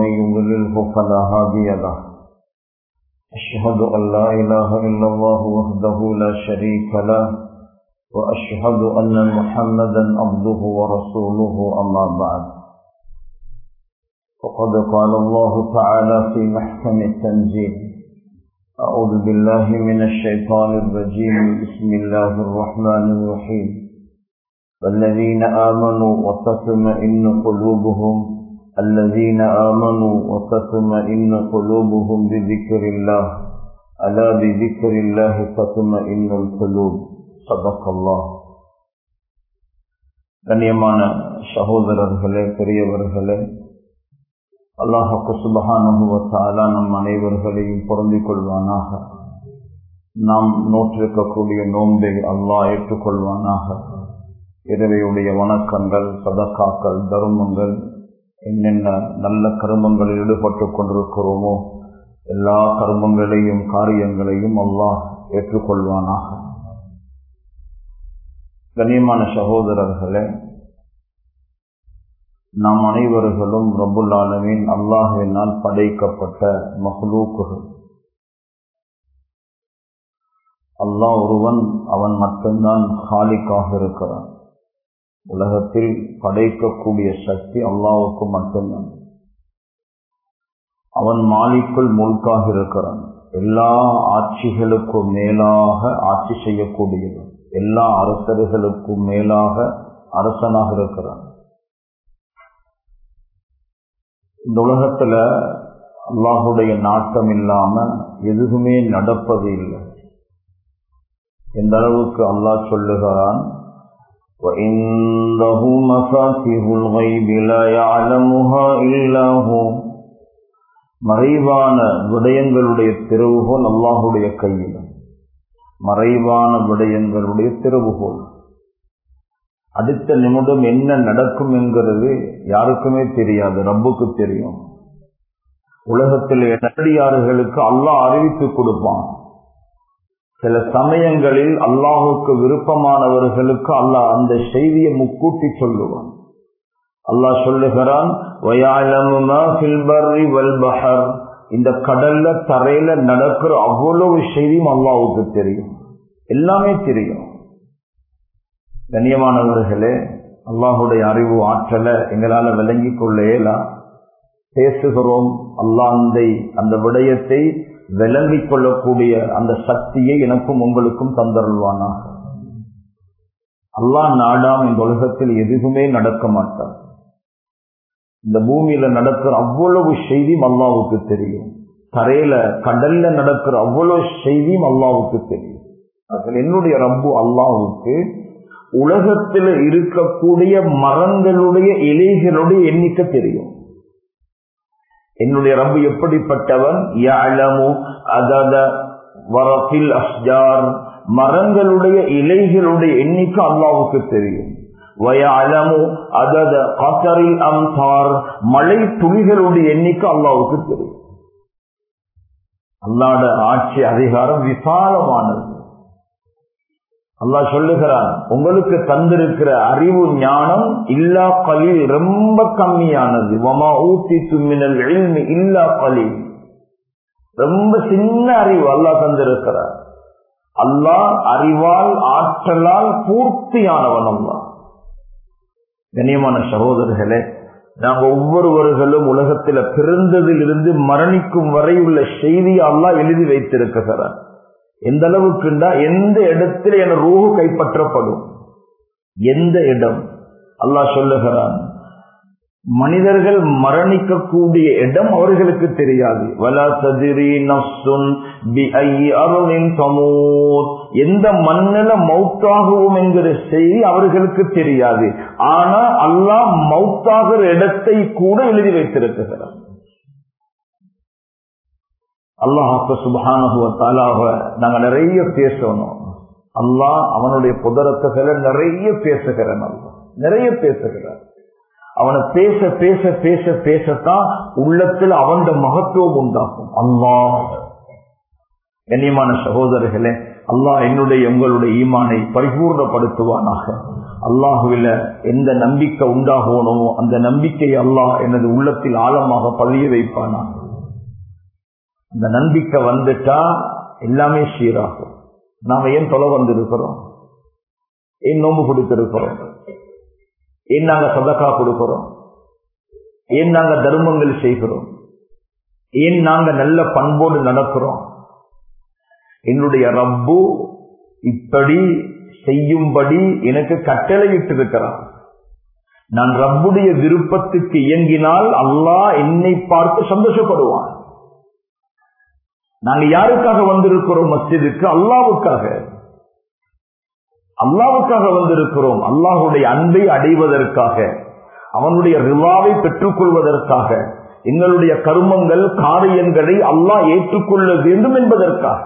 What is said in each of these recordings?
ومن يضلله فلا هادي له أشهد أن لا إله إلا الله وحده لا شريك له وأشهد أن محمدا عبده ورسوله أما بعد وقد قال الله تعالى في محكم التنزيل أعوذ بالله من الشيطان الرجيم بسم الله الرحمن الرحيم والذين آمنوا وتطمئن قلوبهم الذين آمنوا وتطمئن قلوبهم بذكر الله ألا بذكر الله تطمئن القلوب صدق الله கண்ணியமான சகோதரர்களே பெரியவர்களே அல்லாஹு சுபகானுபவத்தாலா நம் அனைவர்களையும் பொருந்திக் கொள்வானாக நாம் நோற்றிருக்கக்கூடிய நோன்பை அல்லாஹ் ஏற்றுக்கொள்வானாக இரவையுடைய வணக்கங்கள் சதக்காக்கள் தர்மங்கள் என்னென்ன நல்ல கருமங்களில் ஈடுபட்டு கொண்டிருக்கிறோமோ எல்லா கர்மங்களையும் காரியங்களையும் அல்லாஹ் ஏற்றுக்கொள்வானாக கண்ணியமான சகோதரர்களே நாம் அனைவர்களும் ரபுல் ஆலமின் அல்லாஹினால் படைக்கப்பட்ட மஹ்லூக்குகள் அல்லாஹ் ஒருவன் அவன் மட்டும்தான் ஹாலிக்காக இருக்கிறான் உலகத்தில் படைக்கக்கூடிய சக்தி அல்லாவுக்கு மட்டும்தான் அவன் மாலிக்குள் முழுக்காக இருக்கிறான் எல்லா ஆட்சிகளுக்கும் மேலாக ஆட்சி செய்யக்கூடியவன் எல்லா அரசர்களுக்கும் மேலாக அரசனாக இருக்கிறான் இந்த உலகத்துல அல்லாஹுடைய நாட்டம் இல்லாம எதுவுமே நடப்பது இல்லை எந்த அளவுக்கு அல்லாஹ் சொல்லுகிறான் وعنده مفاتيح الغيب لا يعلمها إلا هو மறைவான விடயங்களுடைய திறவுகோல் அல்லாஹுடைய கையில் மறைவான விடயங்களுடைய திறவுகோல் அடுத்த நிமிடம் என்ன நடக்கும் என்கிறது யாருக்குமே தெரியாது ரப்புக்கு தெரியும் உலகத்தில் நடிகார்களுக்கு அல்லாஹ் அறிவித்து கொடுப்பான் சில சமயங்களில் அல்லாஹுக்கு விருப்பமானவர்களுக்கு அல்லாஹ் அந்த செய்தியை முக்கூட்டி சொல்லுவான் அல்லாஹ் சொல்லுகிறான் இந்த கடல்ல தரையில நடக்கிற அவ்வளவு செய்தியும் அல்லாவுக்கு தெரியும் எல்லாமே தெரியும் கண்ணியமானவர்களே அல்லாஹுடைய அறிவு ஆற்றலை எங்களால விளங்கிக் கொள்ள இயலாம் பேசுகிறோம் அல்லாந்தை அந்த விடயத்தை விளங்கிக் கொள்ளக்கூடிய அந்த சக்தியை எனக்கும் உங்களுக்கும் தந்தருள்வானாக அல்லாஹ் நாடாம் இந்த உலகத்தில் எதுவுமே நடக்க மாட்டார் இந்த பூமியில நடக்கிற அவ்வளவு செய்தியும் அல்லாவுக்கு தெரியும் தரையில கடல்ல நடக்கிற அவ்வளவு செய்தியும் அல்லாவுக்கு தெரியும் அதில் என்னுடைய ரப்பு அல்லாவுக்கு உலகத்தில் இருக்கக்கூடிய மரங்களுடைய இலைகளுடைய எண்ணிக்கை தெரியும் என்னுடைய ரப்பு எப்படிப்பட்டவன் வரப்பில் அஸ்ஜார் மரங்களுடைய இலைகளுடைய எண்ணிக்கை அல்லாவுக்கு தெரியும் வயலமு அதத கத்தரில் அம்சார் மழை துளிகளுடைய எண்ணிக்கை அல்லாவுக்கு தெரியும் அல்லாட ஆட்சி அதிகாரம் விசாலமானது அல்லாஹ் சொல்லுகிறான் உங்களுக்கு தந்திருக்கிற அறிவு ஞானம் இல்லா கலில் ரொம்ப கம்மியானது வமா ஊத்தி தும்மினல் இல்லா கலில் ரொம்ப சின்ன அறிவு அல்லாஹ் தந்திருக்கிறார் அல்லாஹ் அறிவால் ஆற்றலால் பூர்த்தியானவன் அல்லா கண்ணியமான சகோதரர்களே நாங்க ஒவ்வொருவர்களும் உலகத்தில பிறந்ததிலிருந்து மரணிக்கும் வரை உள்ள செய்தி அல்லாஹ் எழுதி வைத்திருக்கிறார் எந்த அளவுக்குண்டா எந்த இடத்துல என ரூஹு கைப்பற்றப்படும் எந்த இடம் அல்லாஹ் சொல்லுகிறான் மனிதர்கள் மரணிக்கக்கூடிய இடம் அவர்களுக்கு தெரியாது எந்த மண்ணில மவுத்தாகுவோம் என்கிற செய்தி அவர்களுக்கு தெரியாது ஆனா அல்லாஹ் மவுத்தாகிற இடத்தை கூட எழுதி வைத்திருக்கிறார் அல்லாஹாக்க சுபானுவத்தாலாக நாங்க நிறைய பேசணும் அல்லாஹ் அவனுடைய புதரத்துகளை நிறைய பேசுகிறேன் நிறைய பேசுகிறார் அவனை பேச பேச பேச பேசத்தான் உள்ளத்தில் அவன் மகத்துவம் உண்டாகும் அல்லாஹ் கண்ணியமான சகோதரர்களே அல்லாஹ் என்னுடைய உங்களுடைய ஈமானை பரிபூர்ணப்படுத்துவானாக அல்லாஹுவில எந்த நம்பிக்கை உண்டாகணுமோ அந்த நம்பிக்கையை அல்லாஹ் எனது உள்ளத்தில் ஆழமாக பதிய வைப்பானா இந்த நம்பிக்கை வந்துட்டா எல்லாமே சீராகும் நாம ஏன் தொலை வந்திருக்கிறோம் ஏன் நோம்பு கொடுத்திருக்கிறோம் ஏன் நாங்க சதக்கா கொடுக்கிறோம் ஏன் நாங்க தர்மங்கள் செய்கிறோம் ஏன் நாங்க நல்ல பண்போடு நடக்கிறோம் என்னுடைய ரப்பு இப்படி செய்யும்படி எனக்கு கட்டளையிட்டு இருக்கிறார் நான் ரப்புடைய விருப்பத்துக்கு இயங்கினால் அல்லாஹ் என்னை பார்த்து சந்தோஷப்படுவான் நாங்க யாருக்காக வந்திருக்கிறோம் மஸ்ஜிதுக்கு அல்லாவுக்காக அல்லாவுக்காக வந்திருக்கிறோம் அல்லாஹுடைய அன்பை அடைவதற்காக அவனுடைய ரிவாவை பெற்றுக் கொள்வதற்காக எங்களுடைய கருமங்கள் காரியங்களை அல்லாஹ் ஏற்றுக்கொள்ள வேண்டும் என்பதற்காக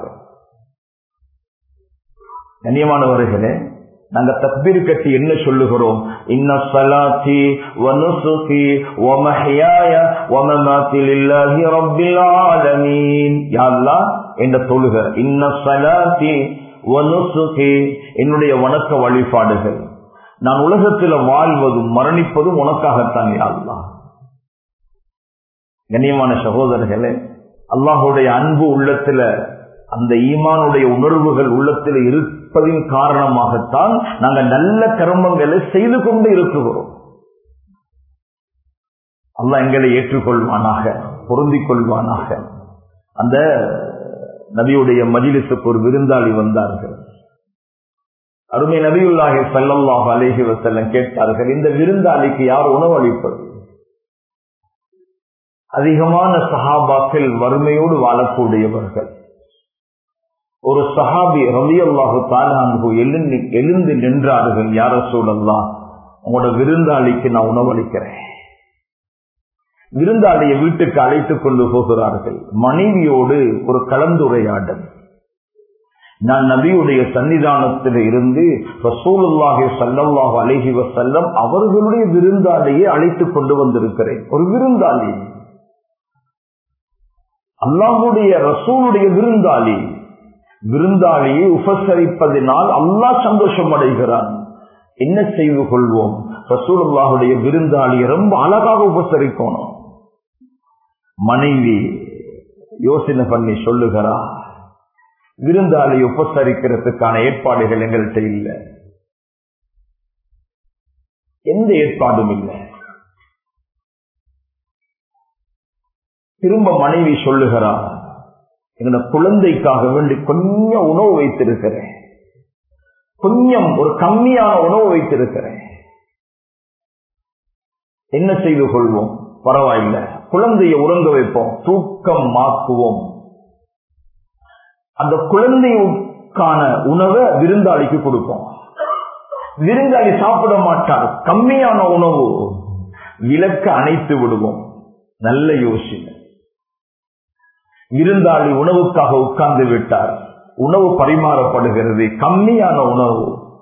கண்ணியமானவர்களே நாங்க தக்பீர் கட்டி என்ன சொல்லுகிறோம் இன்ன சலாத்தி வனுசுகி வமஹியாய வமமாத்தி லில்லாஹி ரப்பில் ஆலமீன் யா அல்லாஹ் என்ற தொழுக இன்ன சலாத்தி வனுசுகி என்னுடைய வணக்க வழிபாடுகள் நான் உலகத்தில் வாழ்வதும் மரணிப்பதும் உனக்காகத்தான் யா அல்லாஹ் கண்ணியமான சகோதரர்களே அல்லாஹுடைய அன்பு உள்ளத்துல அந்த ஈமானுடைய உணர்வுகள் உள்ளத்தில் இருப்பதின் காரணமாகத்தான் நாங்கள் நல்ல கர்மங்களை செய்து கொண்டு இருக்குகிறோம் அல்லாஹ் எங்களை ஏற்றுக்கொள்வானாக பொருந்திக் கொள்வானாக அந்த நபியுடைய மஜிலிசுக்கு ஒரு விருந்தாளி வந்தார்கள் அருமை நபியுல்லாஹி சல்லல்லாஹு அலேஹி வசல்லம் கேட்டார்கள் இந்த விருந்தாளிக்கு யார் உணவளிப்பது அதிகமான சஹாபாக்கள் வறுமையோடு வாழக்கூடியவர்கள் ஒரு சஹாபி ரவி அல்லாஹு தாலான்பு எழுந்து எழுந்து நின்றார்கள் யார சூழல்லா உங்களோட விருந்தாளிக்கு நான் உணவளிக்கிறேன் விருந்தாளியை வீட்டுக்கு அழைத்துக் கொண்டு போகிறார்கள் மனைவியோடு ஒரு கலந்துரையாடல் நான் நபியுடைய சன்னிதானத்தில் இருந்து ரசூலுல்லாஹி சல்லல்லாஹு அலைஹி வசல்லம் அவர்களுடைய விருந்தாளியை அழைத்துக் கொண்டு வந்திருக்கிறேன் ஒரு விருந்தாளி அல்லாஹுடைய ரசூலுடைய விருந்தாளி விருந்தாளியை உபசரிப்பதினால் அல்லாஹ் சந்தோஷம் அடைகிறான் என்ன செய்து கொள்வோம் ரசூலுல்லாஹுடைய விருந்தாளியை ரொம்ப அழகாக உபசரிக்கணும் மனைவி யோசனை பண்ணி சொல்லுகிறா விருந்தாளி உபசரிக்கிறதுக்கான ஏற்பாடுகள் எங்கள்கிட்ட இல்லை எந்த ஏற்பாடும் இல்லை திரும்ப மனைவி சொல்லுகிறார் என்னோட குழந்தைக்காக வேண்டி கொஞ்சம் உணவு வைத்திருக்கிறேன் கொஞ்சம் ஒரு கம்மியான உணவு வைத்திருக்கிறேன் என்ன செய்து கொள்வோம் பரவாயில்ல குழந்தையை உறங்க வைப்போம் தூக்கம் மாக்குவோம் அந்த குழந்தைக்கான உணவை விருந்தாளிக்கு கொடுப்போம் விருந்தாளி சாப்பிட மாட்டார் கம்மியான உணவு விளக்க அணைத்து விடுவோம் நல்ல யோசனை விருந்தாளி உணவுக்காக உட்கார்ந்து விட்டார் உணவு பரிமாறப்படுகிறது கம்மியான உணவு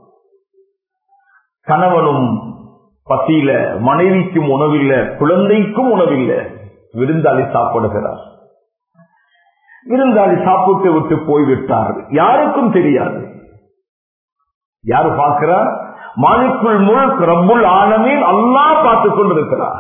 கணவனும் பசியில மனைவிக்கும் உணவில்லை குழந்தைக்கும் உணவில்லை விருந்தாளி சாப்பிடுகிறார் விருந்தாளி சாப்பிட்டு விட்டு போய்விட்டார் யாருக்கும் தெரியாது யாரு பார்க்கிறார் மாலிக்குள் முழுக் ரப்புல் ஆலமீன் அல்லா பார்த்து கொண்டிருக்கிறார்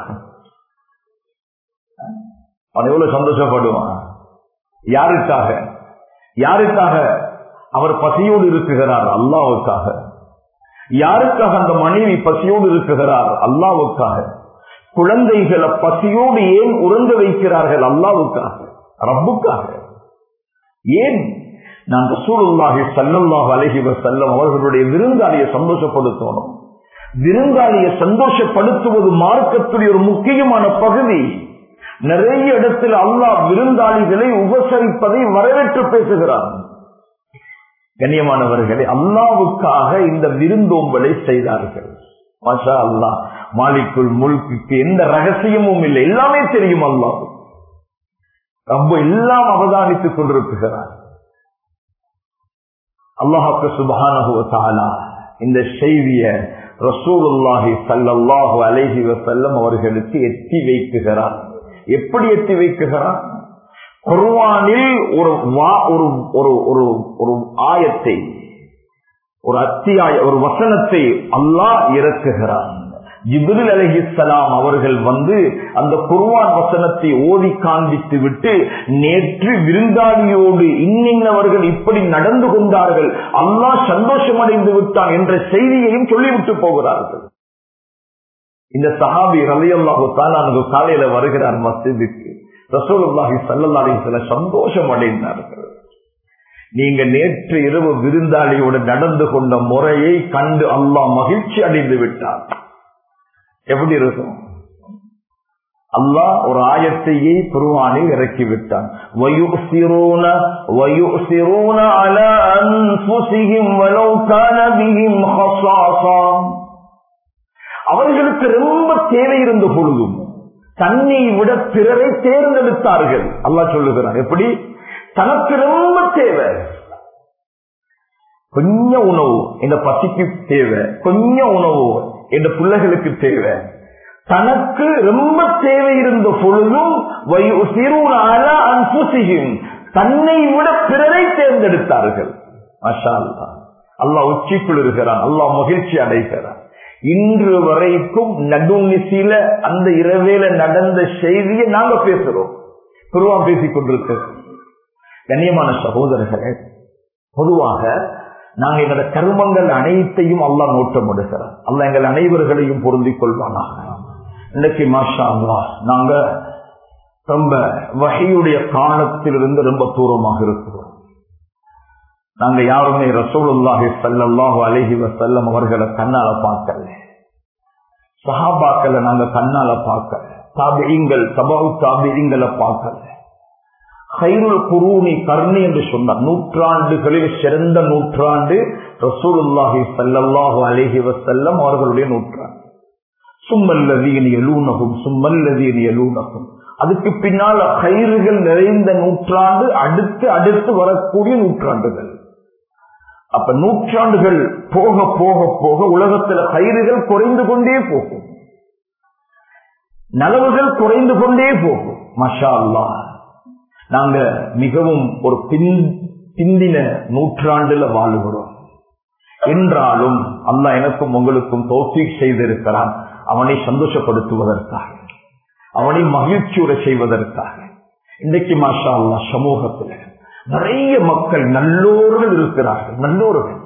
அவன் எவ்வளவு சந்தோஷப்படுவான் யாருக்காக யாருக்காக அவர் பசியோடு இருக்குகிறார் அல்லாவுக்காக யாருக்காக அந்த மனைவி பசியோடு இருக்குகிறார் அல்லாவுக்காக குழந்தைகளை பசியோடு ஏன் உறங்க வைக்கிறார்கள் அல்லாவுக்காக ரப்புக்காக ஏன் நான் ரசூலுல்லாஹி சல்லல்லாஹு அலைஹி வஸல்லம் அவர்களுடைய விருந்தாளியை சந்தோஷப்படுத்தணும் விருந்தாளியை சந்தோஷப்படுத்துவது மார்க்கத்துடைய ஒரு முக்கியமான பகுதி நிறைய இடத்தில் அல்லாஹ் விருந்தாளிகளை உபசரிப்பதை வரவேற்று பேசுகிறார் கண்ணியமானவர்களே அல்லாவுக்காக இந்த விருந்தோம்பலை செய்தார்கள் மாஷா அல்லாஹ் மாலிக்குள் முழுக்கு எந்த ரகசியமும் இல்லை எல்லாமே தெரியும் அல்லாஹ் ரொம்ப எல்லாம் அவதானித்துக் கொண்டிருக்கிறார் அல்லாஹாக்கு சுபகான இந்த செய்திய ரசூலுல்லாஹி சல்லாஹு அலைஹி வசல்லம் அவர்களுக்கு எத்தி வைக்குகிறார் எப்படி எத்தி வைக்குகிறார் குர்வானில் ஒரு ஒரு ஒரு ஒரு ஒரு ஆயத்தை ஒரு அத்தியாய ஒரு வசனத்தை அல்லாஹ் இறக்குகிறான் ஜிபிரில் அலஹிசலாம் அவர்கள் வந்து அந்த குர்வான் வசனத்தை ஓதி காண்பித்து விட்டு நேற்று விருந்தாளியோடு இன்னின்னவர்கள் இப்படி நடந்து கொண்டார்கள் அல்லாஹ் சந்தோஷம் அடைந்து விட்டான் என்ற செய்தியையும் சொல்லிவிட்டு போகிறார்கள் இந்த சஹாபி ரலியல்லாஹு தாலானது காலையில வருகிறார் மஸ்ஜிதுக்கு ரசூலுல்லாஹி சல்லல்லாஹி சில சந்தோஷம் அடைந்தார்கள் நீங்க நேற்று இரவு விருந்தாளியோடு நடந்து கொண்ட முறையை கண்டு அல்லாஹ் மகிழ்ச்சி அடைந்து விட்டார் எப்படி இருக்கும் அல்லாஹ் ஒரு ஆயத்தையே குருவானில் இறக்கி விட்டான் அவர்களுக்கு ரொம்ப தேவை இருந்த பொழுதும் தன்னை விட பிறரை தேர்ந்தெடுத்தார்கள் அல்லாஹ் சொல்லுகிறான் எப்படி தனக்கு ரொம்ப தேவை கொஞ்சம் உணவு இந்த பசிக்கு தேவை கொஞ்சம் உணவு என்ற பிள்ளைகளுக்கு தேவை தனக்கு ரொம்ப தேவை இருந்த பொழுதும் தன்னை விட பிறரை தேர்ந்தெடுத்தார்கள் அல்லாஹ் உச்சிக்குள் இருக்கிறான் அல்லாஹ் மகிழ்ச்சி அடைகிறான் இன்று வரைக்கும் நடுநிசில அந்த இரவேல நடந்த செய்தியை நாங்க பேசுறோம் குருவா பேசிக் கொண்டிருக்கிறோம் கண்ணியமான சகோதரர்களே பொதுவாக நாங்க எங்களோட கர்மங்கள் அனைத்தையும் அல்லா நோட்டமிடுகிறார் அல்ல எங்கள் அனைவர்களையும் பொருந்திக் கொள்வானாக இன்னைக்கு மாஷா அல்லா நாங்க ரொம்ப வகையுடைய காலத்திலிருந்து ரொம்ப தூரமாக இருக்கிறோம் நாங்க யாருமே ரசூலுல்லாஹி சல்லாஹு அலஹி வசல்லம் அவர்களை கண்ணால பார்க்கல சஹாபாக்களை நாங்க கண்ணால பார்க்கல தாபியங்கள் தபாவு தாபியங்களை பார்க்கல கைருள் குருணி கர்ணி என்று சொன்னார் நூற்றாண்டுகளில் சிறந்த நூற்றாண்டு ரசூலுல்லாஹி சல்லாஹு அலஹி வசல்லம் அவர்களுடைய நூற்றாண்டு சும்மல்லதீன் எழுநகும் சும்மல்லதீன் எழுநகும் அதுக்கு பின்னால் கயிறுகள் நிறைந்த நூற்றாண்டு அடுத்து அடுத்து வரக்கூடிய நூற்றாண்டுகள் அப்ப நூற்றாண்டுகள் போக போக போக உலகத்துல கயிறுகள் குறைந்து கொண்டே போகும் நலவுகள் குறைந்து கொண்டே போகும் மஷா அல்லா நாங்க மிகவும் ஒரு பின் பிந்தின நூற்றாண்டுல வாழுகிறோம் என்றாலும் அல்லா எனக்கும் உங்களுக்கும் தோஃபீக் செய்திருக்கிறான் அவனை சந்தோஷப்படுத்துவதற்காக அவனை மகிழ்ச்சியுற செய்வதற்காக இன்றைக்கு மாஷா அல்லா சமூகத்துல நிறைய மக்கள் நல்லோர்கள் இருக்கிறார்கள் நல்லோர்கள்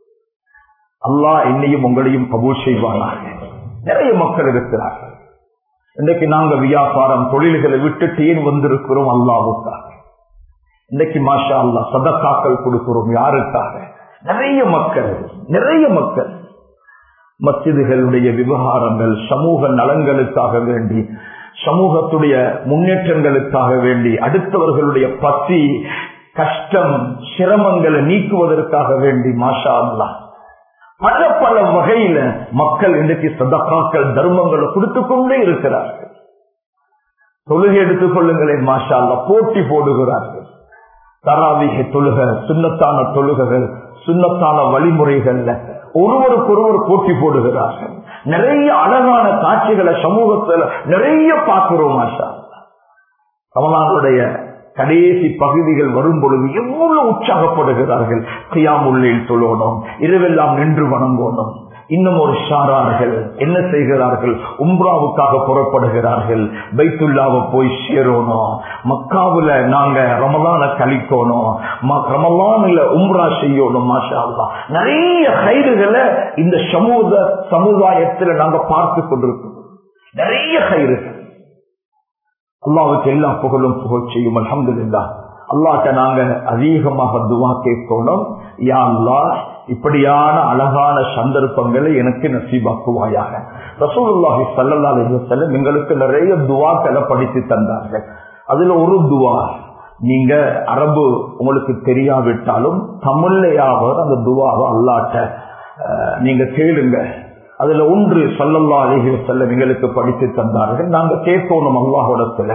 அல்லாஹ் என்னையும் உங்களையும் கபூல் செய்வானாக நிறைய மக்கள் இருக்கிறார்கள் இன்றைக்கு நாங்க வியாபாரம் தொழில்களை விட்டுட்டு ஏன் வந்திருக்கிறோம் அல்லாவுக்காக இன்றைக்கு மாஷா அல்லா சதக்காக்கள் கொடுக்கிறோம் யாருக்காக நிறைய மக்கள் நிறைய மக்கள் மசிதுகளுடைய விவகாரங்கள் சமூக நலன்களுக்காக வேண்டி சமூகத்துடைய முன்னேற்றங்களுக்காக வேண்டி அடுத்தவர்களுடைய பசி கஷ்டம் சிரமங்களை நீக்குவதற்காக வேண்டி மாஷா அல்லா பல பல வகையில மக்கள் இன்றைக்கு சதக்காக்கள் தர்மங்களை கொடுத்து கொண்டே இருக்கிறார்கள் தொழுகை எடுத்துக் கொள்ளுங்களேன் மாஷா அல்லா போட்டி போடுகிறார்கள் தராவிக தொழுக சுண்ணத்தான தொழுகைகள் சுண்ணத்தான வழிமுறைகள்ல ஒருவருக்கொருவர் போட்டி போடுகிறார்கள் நிறைய அழகான காட்சிகளை சமூகத்துல நிறைய பார்க்கிறோம் மாஷா கமலானுடைய கடைசி பகுதிகள் வரும் பொழுது எவ்வளவு உற்சாகப்படுகிறார்கள் கியாமுள்ளில் தொழணும் இரவெல்லாம் நின்று வணங்கணும் இன்னும் ஒரு ஷாரார்கள் என்ன செய்கிறார்கள் உம்ராவுக்காக புறப்படுகிறார்கள் பைத்துல்லாவை போய் சேரணும் மக்காவுல நாங்க ரமலான கழிக்கணும் ரமலான்ல உம்ரா செய்யணும் மாஷா நிறைய கயிறுகளை இந்த சமூக சமுதாயத்துல நாங்க பார்த்து கொண்டிருக்கிறோம் நிறைய கயிறுகள் அல்லாவுக்கு எல்லா புகழும் புகழ் செய்யும் அலமதுல்லா அல்லாட்ட நாங்க அதிகமாக துவா கேட்கணும் யா அல்லா இப்படியான அழகான சந்தர்ப்பங்களை எனக்கு நசீபாக்குவாயாக ரசூலுல்லாஹி சல்லா செல்லம் எங்களுக்கு நிறைய துவாக்களை படித்து தந்தார்கள் அதுல ஒரு துவா நீங்க அரபு உங்களுக்கு தெரியாவிட்டாலும் தமிழ்லையாவது அந்த துவாவை அல்லாட்ட நீங்க கேளுங்க அதுல ஒன்று சொல்லல்லா அலிஹி செல்லம் எங்களுக்கு படித்து தந்தார்கள் நாங்க கேட்கணும் அல்லாஹோடத்துல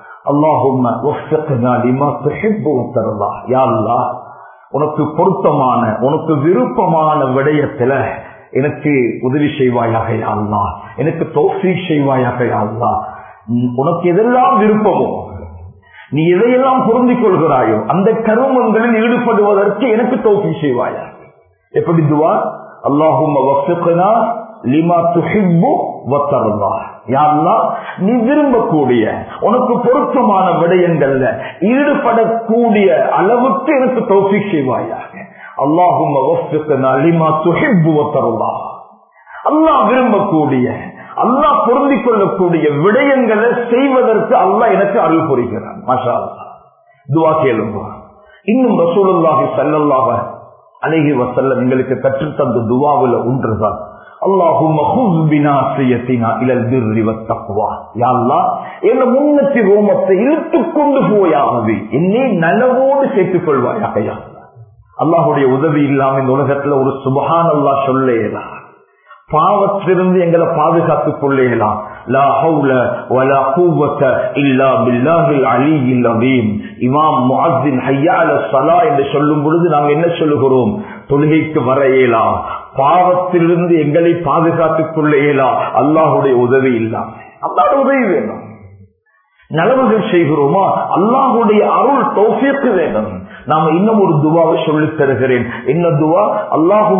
அல்லாஹும் உனக்கு பொருத்தமான உனக்கு விருப்பமான விடயத்துல எனக்கு உதவி செய்வாயாக அல்லா எனக்கு தோஃபி செய்வாயாக அல்லா உனக்கு எதெல்லாம் விருப்பமோ நீ எதையெல்லாம் பொருந்திக் கொள்கிறாயோ அந்த கருமங்களில் ஈடுபடுவதற்கு எனக்கு தோப்பி செய்வாயா எப்படி துவா அல்லாஹும் லிமா துஹிப்பு வத்தருல்லா யாருலா நீ விரும்பக்கூடிய உனக்கு பொருத்தமான விடயங்கள்ல ஈடுபடக்கூடிய அளவுக்கு எனக்கு தோப்பி செய்வாயாக அல்லாஹும் லிமா துஹிப்பு வத்தருல்லா அல்லாஹ் விரும்பக்கூடிய அல்லாஹ் பொருந்திக் கொள்ளக்கூடிய விடயங்களை செய்வதற்கு அல்லாஹ் எனக்கு அருள் புரிகிறான் மஷா துவா கேளுங்க இன்னும் ரசூலுல்லாஹி சல்லல்லாஹ அழகி வசல்ல எங்களுக்கு கற்றுத்தந்த துவாவில் ஒன்றுதான் என்ன முன்னத்தி ரோமத்தை இழுத்துக் கொண்டு போயாவது என்னை நலவோடு சேர்த்துக் கொள்வாயாக அல்லாஹுடைய உதவி இல்லாம இந்த உலகத்துல ஒரு சுபகான் அல்லா சொல்லேலாம் பாவத்திலிருந்து எங்களை பாதுகாத்துக் கொள்ளலாம் என்று சொல்லும் பொழுது நாம் என்ன சொல்லுகிறோம் தொழுகைக்கு வர இயலாம் பாவத்திலிருந்து எங்களை பாதுகாத்துக் கொள்ள இயலா அல்லாஹுடைய உதவி இல்லாம அல்லாஹ் உதவி வேணும் நலவுகள் செய்கிறோமா அல்லாஹுடைய அருள் தோசியத்து வேணும் நாம இன்னும் ஒரு துவாவை சொல்லி தருகிறேன் என்ன துவா அல்லாஹும்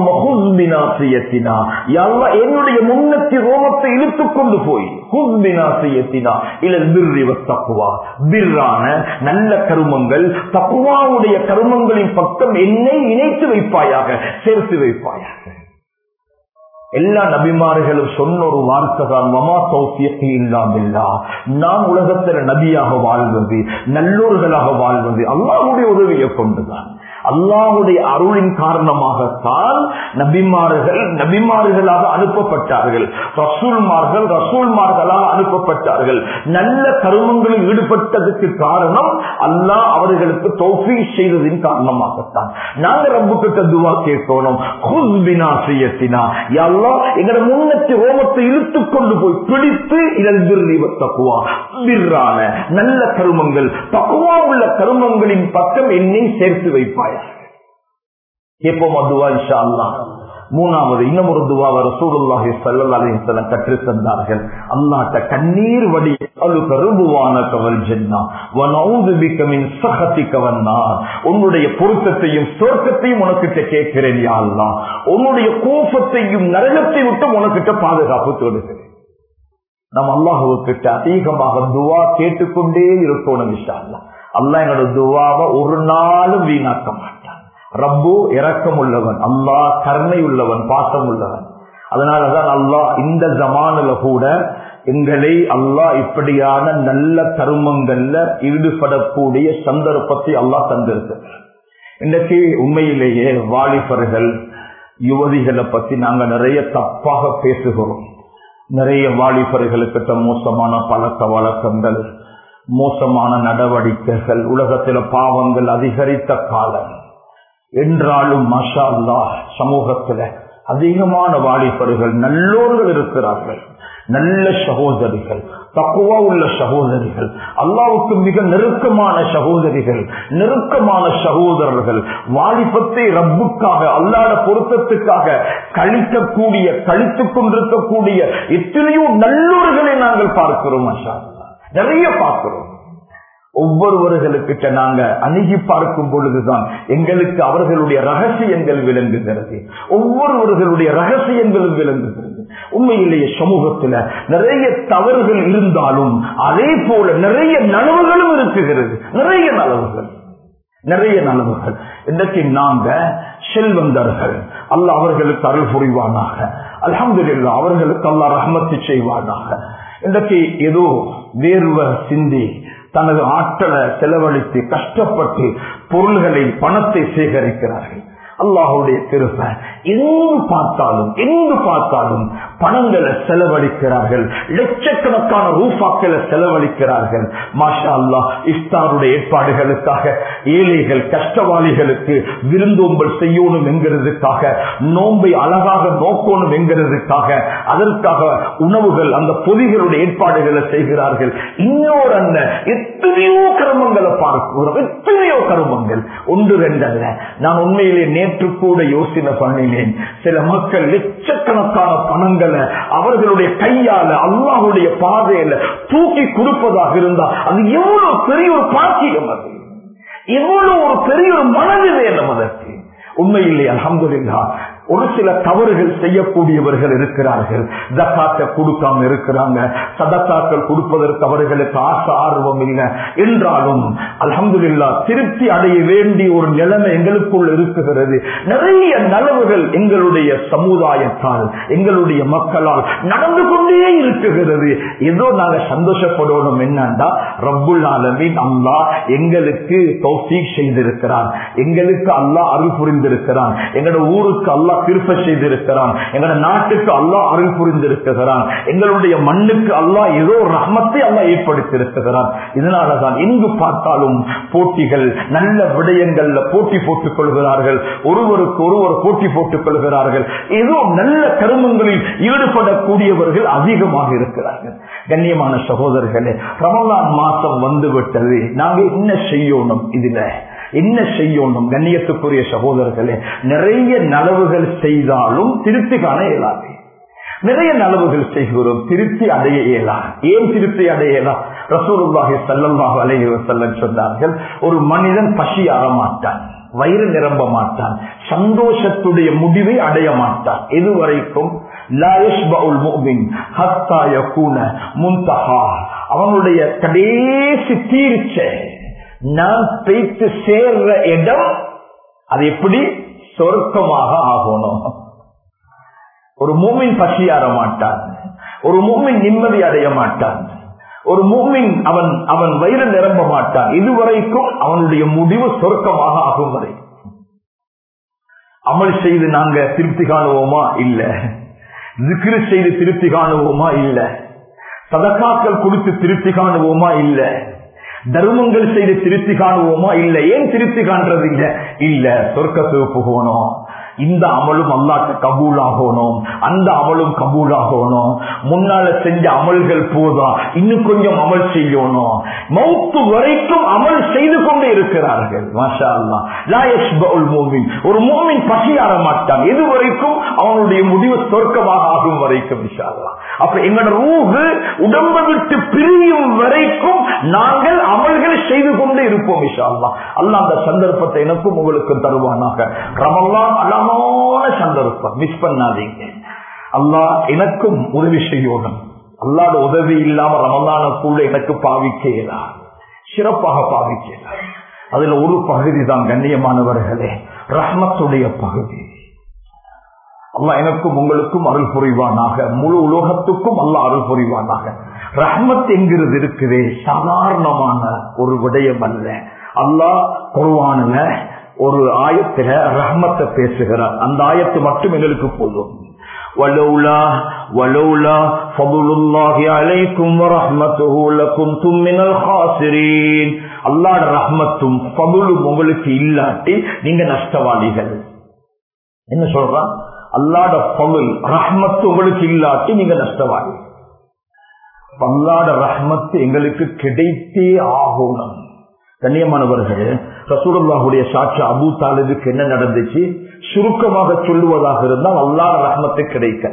என்னுடைய முன்னத்தி ரோமத்தை இழுத்துக் கொண்டு போய் நல்ல கருமங்கள் தப்புவாவுடைய கருமங்களின் பக்கம் என்னை இணைத்து வைப்பாயாக சேர்த்து வைப்பாயாக எல்லா நபிமார்களும் சொன்ன ஒரு வார்த்தை தான் மமா சௌசியத்தை இல்லாமில்லா நான் உலகத்தில் நபியாக வாழ்வது நல்லோர்களாக வாழ்வது அல்லாவுடைய உதவியை கொண்டுதான் அல்லாஹுடைய அருளின் காரணமாகத்தான் நபிமார்கள் நபிமார்களாக அனுப்பப்பட்டார்கள் ரசூல்மார்கள் ரசூல்மார்களாக அனுப்பப்பட்டார்கள் நல்ல கருமங்களில் ஈடுபட்டதுக்கு காரணம் அல்லாஹ் அவர்களுக்கு தோஃபி செய்ததின் காரணமாகத்தான் நாங்க ரப்பு கிட்ட துவா கேட்கணும் ஹுஸ்பினா செய்யத்தினா யாழ்லா எங்களை முன்னத்தி ரோமத்தை இழுத்துக் கொண்டு போய் பிடித்து இதழ் தக்குவா பிர்ரான நல்ல கருமங்கள் தக்குவா உள்ள கருமங்களின் பக்கம் என்னை சேர்த்து வைப்பாய் கேட்போம் அதுவா இன்ஷா அல்லா மூணாவது இன்னும் ஒரு துவாவை ரசூலுல்லாஹி ஸல்லல்லாஹு அலைஹி வஸல்லம் கற்று தந்தார்கள் அல்லாஹ்ட்ட கண்ணீர் வடி அலு கருபுவான கவல் ஜன்னா வ நஊது பிக மின் சஹதிக வன்னார் உன்னுடைய பொருத்தத்தையும் சொர்க்கத்தையும் உனக்கிட்ட கேட்கிறேன் யா அல்லாஹ் உன்னுடைய கோபத்தையும் நரகத்தை விட்டு உனக்கிட்ட பாதுகாப்பு தேடுகிறேன் நம்ம அல்லாஹுக்கிட்ட அதிகமாக துவா கேட்டுக்கொண்டே இருக்கணும் இன்ஷா அல்லாஹ் அல்லாஹ் என்னோட துவாவை ஒரு நாளும் வீணாக்க மாட்டான் ரப்பு இரக்கம் உள்ளவன் அல்லாஹ் கருணை உள்ளவன் பாசம் உள்ளவன் அதனாலதான் அல்லாஹ் இந்த ஜமானில கூட எங்களை அல்லாஹ் இப்படியான நல்ல கருமங்கள்ல ஈடுபடக்கூடிய சந்தர்ப்பத்தை அல்லாஹ் தந்திருக்கு இன்றைக்கு உண்மையிலேயே வாலிபர்கள் யுவதிகளை பத்தி நாங்க நிறைய தப்பாக பேசுகிறோம் நிறைய வாலிபர்களுக்கிட்ட மோசமான பழக்க வழக்கங்கள் மோசமான நடவடிக்கைகள் உலகத்தில பாவங்கள் அதிகரித்த காலம் என்றாலும் மஷா அல்லா சமூகத்துல அதிகமான வாலிபர்கள் நல்லோர்கள் இருக்கிறார்கள் நல்ல சகோதரிகள் தக்குவா உள்ள சகோதரிகள் அல்லாவுக்கு மிக நெருக்கமான சகோதரிகள் நெருக்கமான சகோதரர்கள் வாலிபத்தை ரப்புக்காக அல்லாட பொருத்தத்துக்காக கழிக்கக்கூடிய கழித்துக் கொண்டிருக்கக்கூடிய எத்தனையோ நல்லோர்களை நாங்கள் பார்க்கிறோம் மஷா நிறைய பார்க்கிறோம் ஒவ்வொருவர்களுக்கிட்ட நாங்க அணுகி பார்க்கும் பொழுதுதான் எங்களுக்கு அவர்களுடைய ரகசியங்கள் விளங்குகிறது ஒவ்வொருவர்களுடைய ரகசியங்களும் விளங்குகிறது உண்மையிலேயே சமூகத்துல நிறைய தவறுகள் இருந்தாலும் அதே போல நிறைய நனவுகளும் இருக்குகிறது நிறைய நலவுகள் நிறைய நலவுகள் இன்றைக்கு நாங்க செல்வந்தர்கள் அல்ல அவர்களுக்கு அருள் புரிவானாக அலமதுல்லா அவர்களுக்கு அல்ல ரஹமத்து செய்வானாக இன்றைக்கு ஏதோ வேர்வ சிந்தி தனது ஆற்றலை செலவழித்து கஷ்டப்பட்டு பொருள்களை பணத்தை சேகரிக்கிறார்கள் அல்லாஹுடைய திருப்ப எங்கு பார்த்தாலும் எங்கு பார்த்தாலும் பணங்களை செலவழிக்கிறார்கள் லட்சக்கணக்கான ரூபாக்களை செலவழிக்கிறார்கள் மாஷா அல்லா இஃப்தாருடைய ஏற்பாடுகளுக்காக ஏழைகள் கஷ்டவாளிகளுக்கு விருந்தோம்பல் செய்யணும் என்கிறதுக்காக நோன்பை அழகாக நோக்கணும் என்கிறதுக்காக அதற்காக உணவுகள் அந்த பொதிகளுடைய ஏற்பாடுகளை செய்கிறார்கள் இன்னொரு அந்த எத்தனையோ கருமங்களை பார்க்கிறோம் எத்தனையோ கருமங்கள் ஒன்று ஒன்று ரெண்டல்ல நான் உண்மையிலே நேற்று கூட யோசனை பண்ணினேன் சில மக்கள் லட்சக்கணக்கான பணங்களை அவர்களுடைய கையால அல்லாஹுடைய பாதையில தூக்கி கொடுப்பதாக இருந்தா அது எவ்வளவு பெரிய ஒரு பாக்கியம் அது எவ்வளவு ஒரு பெரிய ஒரு மனது வேணும் அதற்கு உண்மையில்லை அலமதுல்லா ஒரு சில தவறுகள் செய்யக்கூடியவர்கள் இருக்கிறார்கள் ஜக்காத்தை கொடுக்காம இருக்கிறாங்க சதக்காக்கள் கொடுப்பதற்கு அவர்களுக்கு ஆசை ஆர்வம் இல்லை என்றாலும் அலமதுல்லா திருப்தி அடைய வேண்டிய ஒரு நிலைமை எங்களுக்குள் இருக்குகிறது நிறைய நலவுகள் எங்களுடைய சமுதாயத்தால் எங்களுடைய மக்களால் நடந்து கொண்டே இருக்குகிறது ஏதோ நாங்க சந்தோஷப்படணும் என்னண்டா ரப்புல் ஆலமின் அல்லா எங்களுக்கு தௌஃபீக் செய்திருக்கிறான் எங்களுக்கு அல்லாஹ் அருள் புரிந்திருக்கிறான் எங்களோட ஊருக்கு அல்லாஹ் திருப்ப செய்திருக்கிறான் எங்களோட நாட்டுக்கு அல்லாஹ் அருள் புரிந்திருக்கிறான் எங்களுடைய மண்ணுக்கு அல்லாஹ் ஏதோ ஒரு ரஹமத்தை அல்லாஹ் ஏற்படுத்தியிருக்கிறான் இதனாலதான் எங்கு பார்த்தாலும் போட்டிகள் நல்ல விடயங்கள்ல போட்டி போட்டுக் கொள்கிறார்கள் ஒருவருக்கு ஒருவர் போட்டி போட்டுக் கொள்கிறார்கள் ஏதோ நல்ல கருமங்களில் ஈடுபடக்கூடியவர்கள் அதிகமாக இருக்கிறார்கள் கண்ணியமான சகோதரர்களே ரமலான் மாசம் வந்து விட்டது நாங்க என்ன செய்யணும் இதுல என்ன செய்யணும் கண்ணியத்துக்குரிய சகோதரர்களே நிறைய நலவுகள் செய்தாலும் திருப்தி காண இயலாது நிறைய நலவுகள் செய்கிறோம் திருப்தி அடைய இயலா ஏன் திருப்தி அடையலாம் ரசூலுல்லாஹி சல்லல்லாஹு அலைஹி வஸல்லம் சொன்னார்கள் ஒரு மனிதன் பசி மாட்டான் வயிறு நிரம்ப மாட்டான் சந்தோஷத்துடைய முடிவை அடைய மாட்டான் இதுவரைக்கும் அவனுடைய கடைசி தீர்ச்ச நான் பேச்சு சேர்ற இடம் அது எப்படி சொர்க்கமாக ஆகணும் ஒரு மூமின் பசியாற மாட்டான் ஒரு மூமின் நிம்மதி அடைய மாட்டான் ஒரு மூமின் அவன் அவன் வயிறு நிரம்ப மாட்டான் இதுவரைக்கும் அவனுடைய முடிவு சொர்க்கமாக ஆகும் வரை அமல் செய்து நாங்க திருப்தி காணுவோமா இல்ல ஜிக்ரு செய்து திருப்தி காணுவோமா இல்ல சதக்காக்கள் கொடுத்து திருப்தி காணுவோமா இல்ல தர்மங்கள் செய்து திருப்தி காணுவோமா இல்ல ஏன் திருப்தி காண்றது இல்ல இல்ல சொர்க்கத்துக்கு போகணும் இந்த அமலும் அல்லாட்ட கபூல் ஆகணும் அந்த அமலும் கபூல் ஆகணும் முன்னால செஞ்ச அமல்கள் போதா இன்னும் கொஞ்சம் அமல் செய்யணும் மௌத்து வரைக்கும் அமல் செய்து கொண்டே இருக்கிறார்கள் மாஷா அல்லா மூமின் ஒரு மூமின் பசியாற மாட்டான் எது வரைக்கும் அவனுடைய முடிவு சொர்க்கமாக ஆகும் வரைக்கும் விஷா அப்ப எங்களோட ரூஹு உடம்பை விட்டு பிரியும் வரைக்கும் நாங்கள் அமல்கள் செய்து கொண்டு இருப்போம் விஷா அல்லா அல்ல அந்த சந்தர்ப்பத்தை எனக்கும் உங்களுக்கு தருவானாக ரமல்லாம் அல்லாம அழகான சந்தர்ப்பம் மிஸ் பண்ணாதீங்க அல்லாஹ் எனக்கும் உதவி செய்யணும் அல்லாட உதவி இல்லாம ரமலான கூட எனக்கு பாவிக்கலா சிறப்பாக பாவிக்கலா அதுல ஒரு பகுதி தான் கண்ணியமானவர்களே ரஹ்மத்துடைய பகுதி அல்லா எனக்கும் உங்களுக்கும் அருள் புரிவானாக முழு உலோகத்துக்கும் அல்ல அருள் புரிவானாக ரஹ்மத் என்கிறது இருக்குதே சாதாரணமான ஒரு விடயம் அல்ல அல்லாஹ் குருவானுல ஒரு ஆயத்துல ரஹ்மத்தை பேசுகிறார் அந்த ஆயத்து மட்டும் எங்களுக்கு போதும் ولولا ولولا فضل الله عليكم ورحمته لكنتم من الخاسرين அல்லாஹ்ட ரஹ்மத்தும் ஃபதுலும் உங்களுக்கு இல்லாட்டி நீங்க நஷ்டவாளிகள் என்ன சொல்றான் அல்லாட ஃபதுல் ரஹ்மத்து உங்களுக்கு இல்லாட்டி நீங்க நஷ்டவாளி அல்லாட ரஹ்மத்து எங்களுக்கு கிடைத்தே ஆகணும் கண்ணியமானவர்கள் ரசூலுல்லாஹுடைய சாட்சி அபு தாலிபுக்கு என்ன நடந்துச்சு சுருக்கமாக சொல்லுவதாக இருந்தால் அல்லாஹ் ரஹ்மத்து கிடைக்க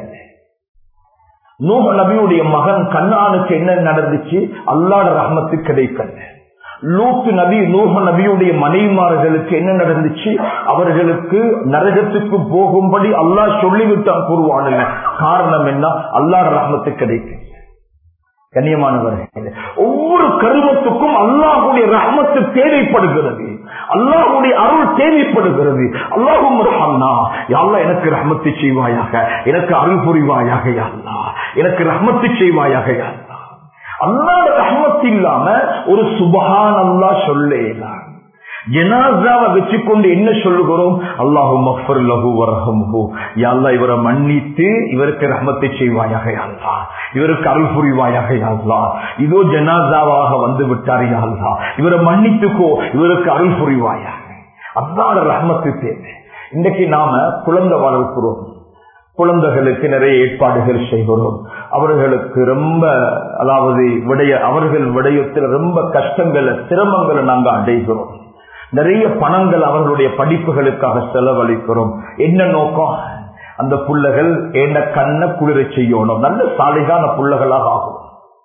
நூஹ நபியுடைய மகன் கண்ணானுக்கு என்ன நடந்துச்சு அல்லாட ரஹ்மத்து கிடைக்கல லூத்து நபி நூஹ நபியுடைய மனைவிமார்களுக்கு என்ன நடந்துச்சு அவர்களுக்கு நரகத்துக்கு போகும்படி அல்லாஹ் சொல்லிவிட்டான் கூறுவானுங்க காரணம் என்ன அல்லாட ரஹ்மத்து கிடைக்கும் கண்ணியமானவர்கள் ஒவ்வொரு கருமத்துக்கும் அல்லாஹுடைய ரஹமத்து தேவைப்படுகிறது அல்லாஹுடைய அருள் தேவைப்படுகிறது அல்லாஹும் யாழ்லா எனக்கு ரஹமத்து செய்வாயாக எனக்கு அருள் புரிவாயாக யாழ்லா எனக்கு ரஹமத்து செய்வாயாக யாழ்லா அல்லாத ரஹமத்து இல்லாம ஒரு சுபகான் அல்லா சொல்லேதான் ஜனாசாவை வச்சுக்கொண்டு என்ன சொல்லுகிறோம் அல்லாஹு மஃபர் லஹு வரஹமுஹு யாழ்லா இவரை மன்னித்து இவருக்கு ரஹமத்தை செய்வாயாக யாழ்லா இவருக்கு அருள் புரிவாயாக யாழ்லா இதோ ஜனாசாவாக வந்து விட்டார் யாழ்லா இவரை மன்னித்துக்கோ இவருக்கு அருள் புரிவாயாக அல்லாத ரஹமத்து தேவை இன்றைக்கு நாம குழந்தை வளர்க்கிறோம் குழந்தைகளுக்கு நிறைய ஏற்பாடுகள் செய்கிறோம் அவர்களுக்கு ரொம்ப அதாவது விடைய அவர்கள் விடயத்தில் ரொம்ப கஷ்டங்களை சிரமங்களை நாங்கள் அடைகிறோம் நிறைய பணங்கள் அவர்களுடைய படிப்புகளுக்காக செலவழிக்கிறோம் என்ன நோக்கம் அந்த புள்ளைகள் என்ன கண்ண குளிர செய்யணும் நல்ல சாலைகான புள்ளைகளாக ஆகும்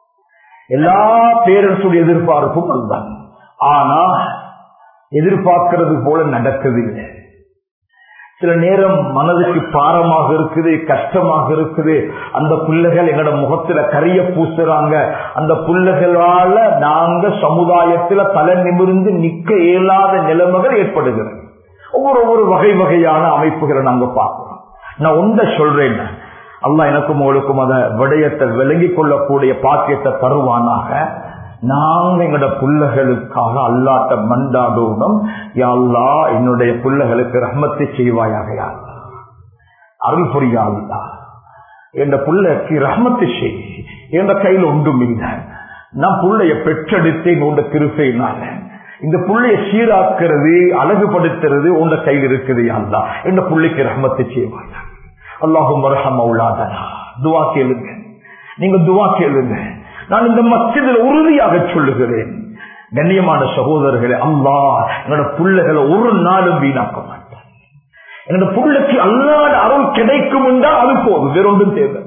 எல்லா பேரண்ட்ஸுடைய எதிர்பார்ப்பும் அதுதான் ஆனா எதிர்பார்க்கிறது போல நடக்குதில்லை சில நேரம் மனதுக்கு பாரமாக இருக்குது கஷ்டமாக இருக்குது அந்த பிள்ளைகள் எங்களோட முகத்துல கரிய பூசுறாங்க அந்த பிள்ளைகளால நாங்க சமுதாயத்துல தலை நிமிர்ந்து நிக்க இயலாத நிலைமைகள் ஏற்படுகிறது ஒவ்வொரு ஒவ்வொரு வகை வகையான அமைப்புகளை நாங்க பார்க்கிறோம் நான் ஒன்றை சொல்றேன் அல்லா எனக்கும் உங்களுக்கும் அத விடயத்தை விளங்கிக் கொள்ளக்கூடிய பாக்கியத்தை தருவானாக நாங்க எங்களோட புள்ளகளுக்காக அல்லாட்ட மண்டாடணும் யாழ்லா என்னுடைய புள்ளகளுக்கு ரஹ்மத்தை செய்வாயாக யாழ்லா அருள் புரியாதா என் புள்ளைக்கு ரஹ்மத்தை செய் என்ற கையில் ஒன்றும் இல்லை நான் புள்ளைய பெற்றெடுத்தேன் உண்ட திருப்பையினால இந்த புள்ளைய சீராக்குறது அழகுபடுத்துறது உண்ட கையில் இருக்குது யாழ்லா என் புள்ளைக்கு ரஹ்மத்தை செய்வாயா அல்லாஹும் ரஹம் அவுலாதனா துவா கேளுங்க நீங்க துவா கேளுங்க நான் இந்த மஸ்ஜிதில் உறுதியாக சொல்லுகிறேன் கண்ணியமான சகோதரர்களே அம்மா என்னோட பிள்ளைகளை ஒரு நாளும் வீணாக்க மாட்டேன் என்னோட பிள்ளைக்கு அல்லாத அருள் கிடைக்கும் என்றால் அது போதும் வேறொன்றும் தேவை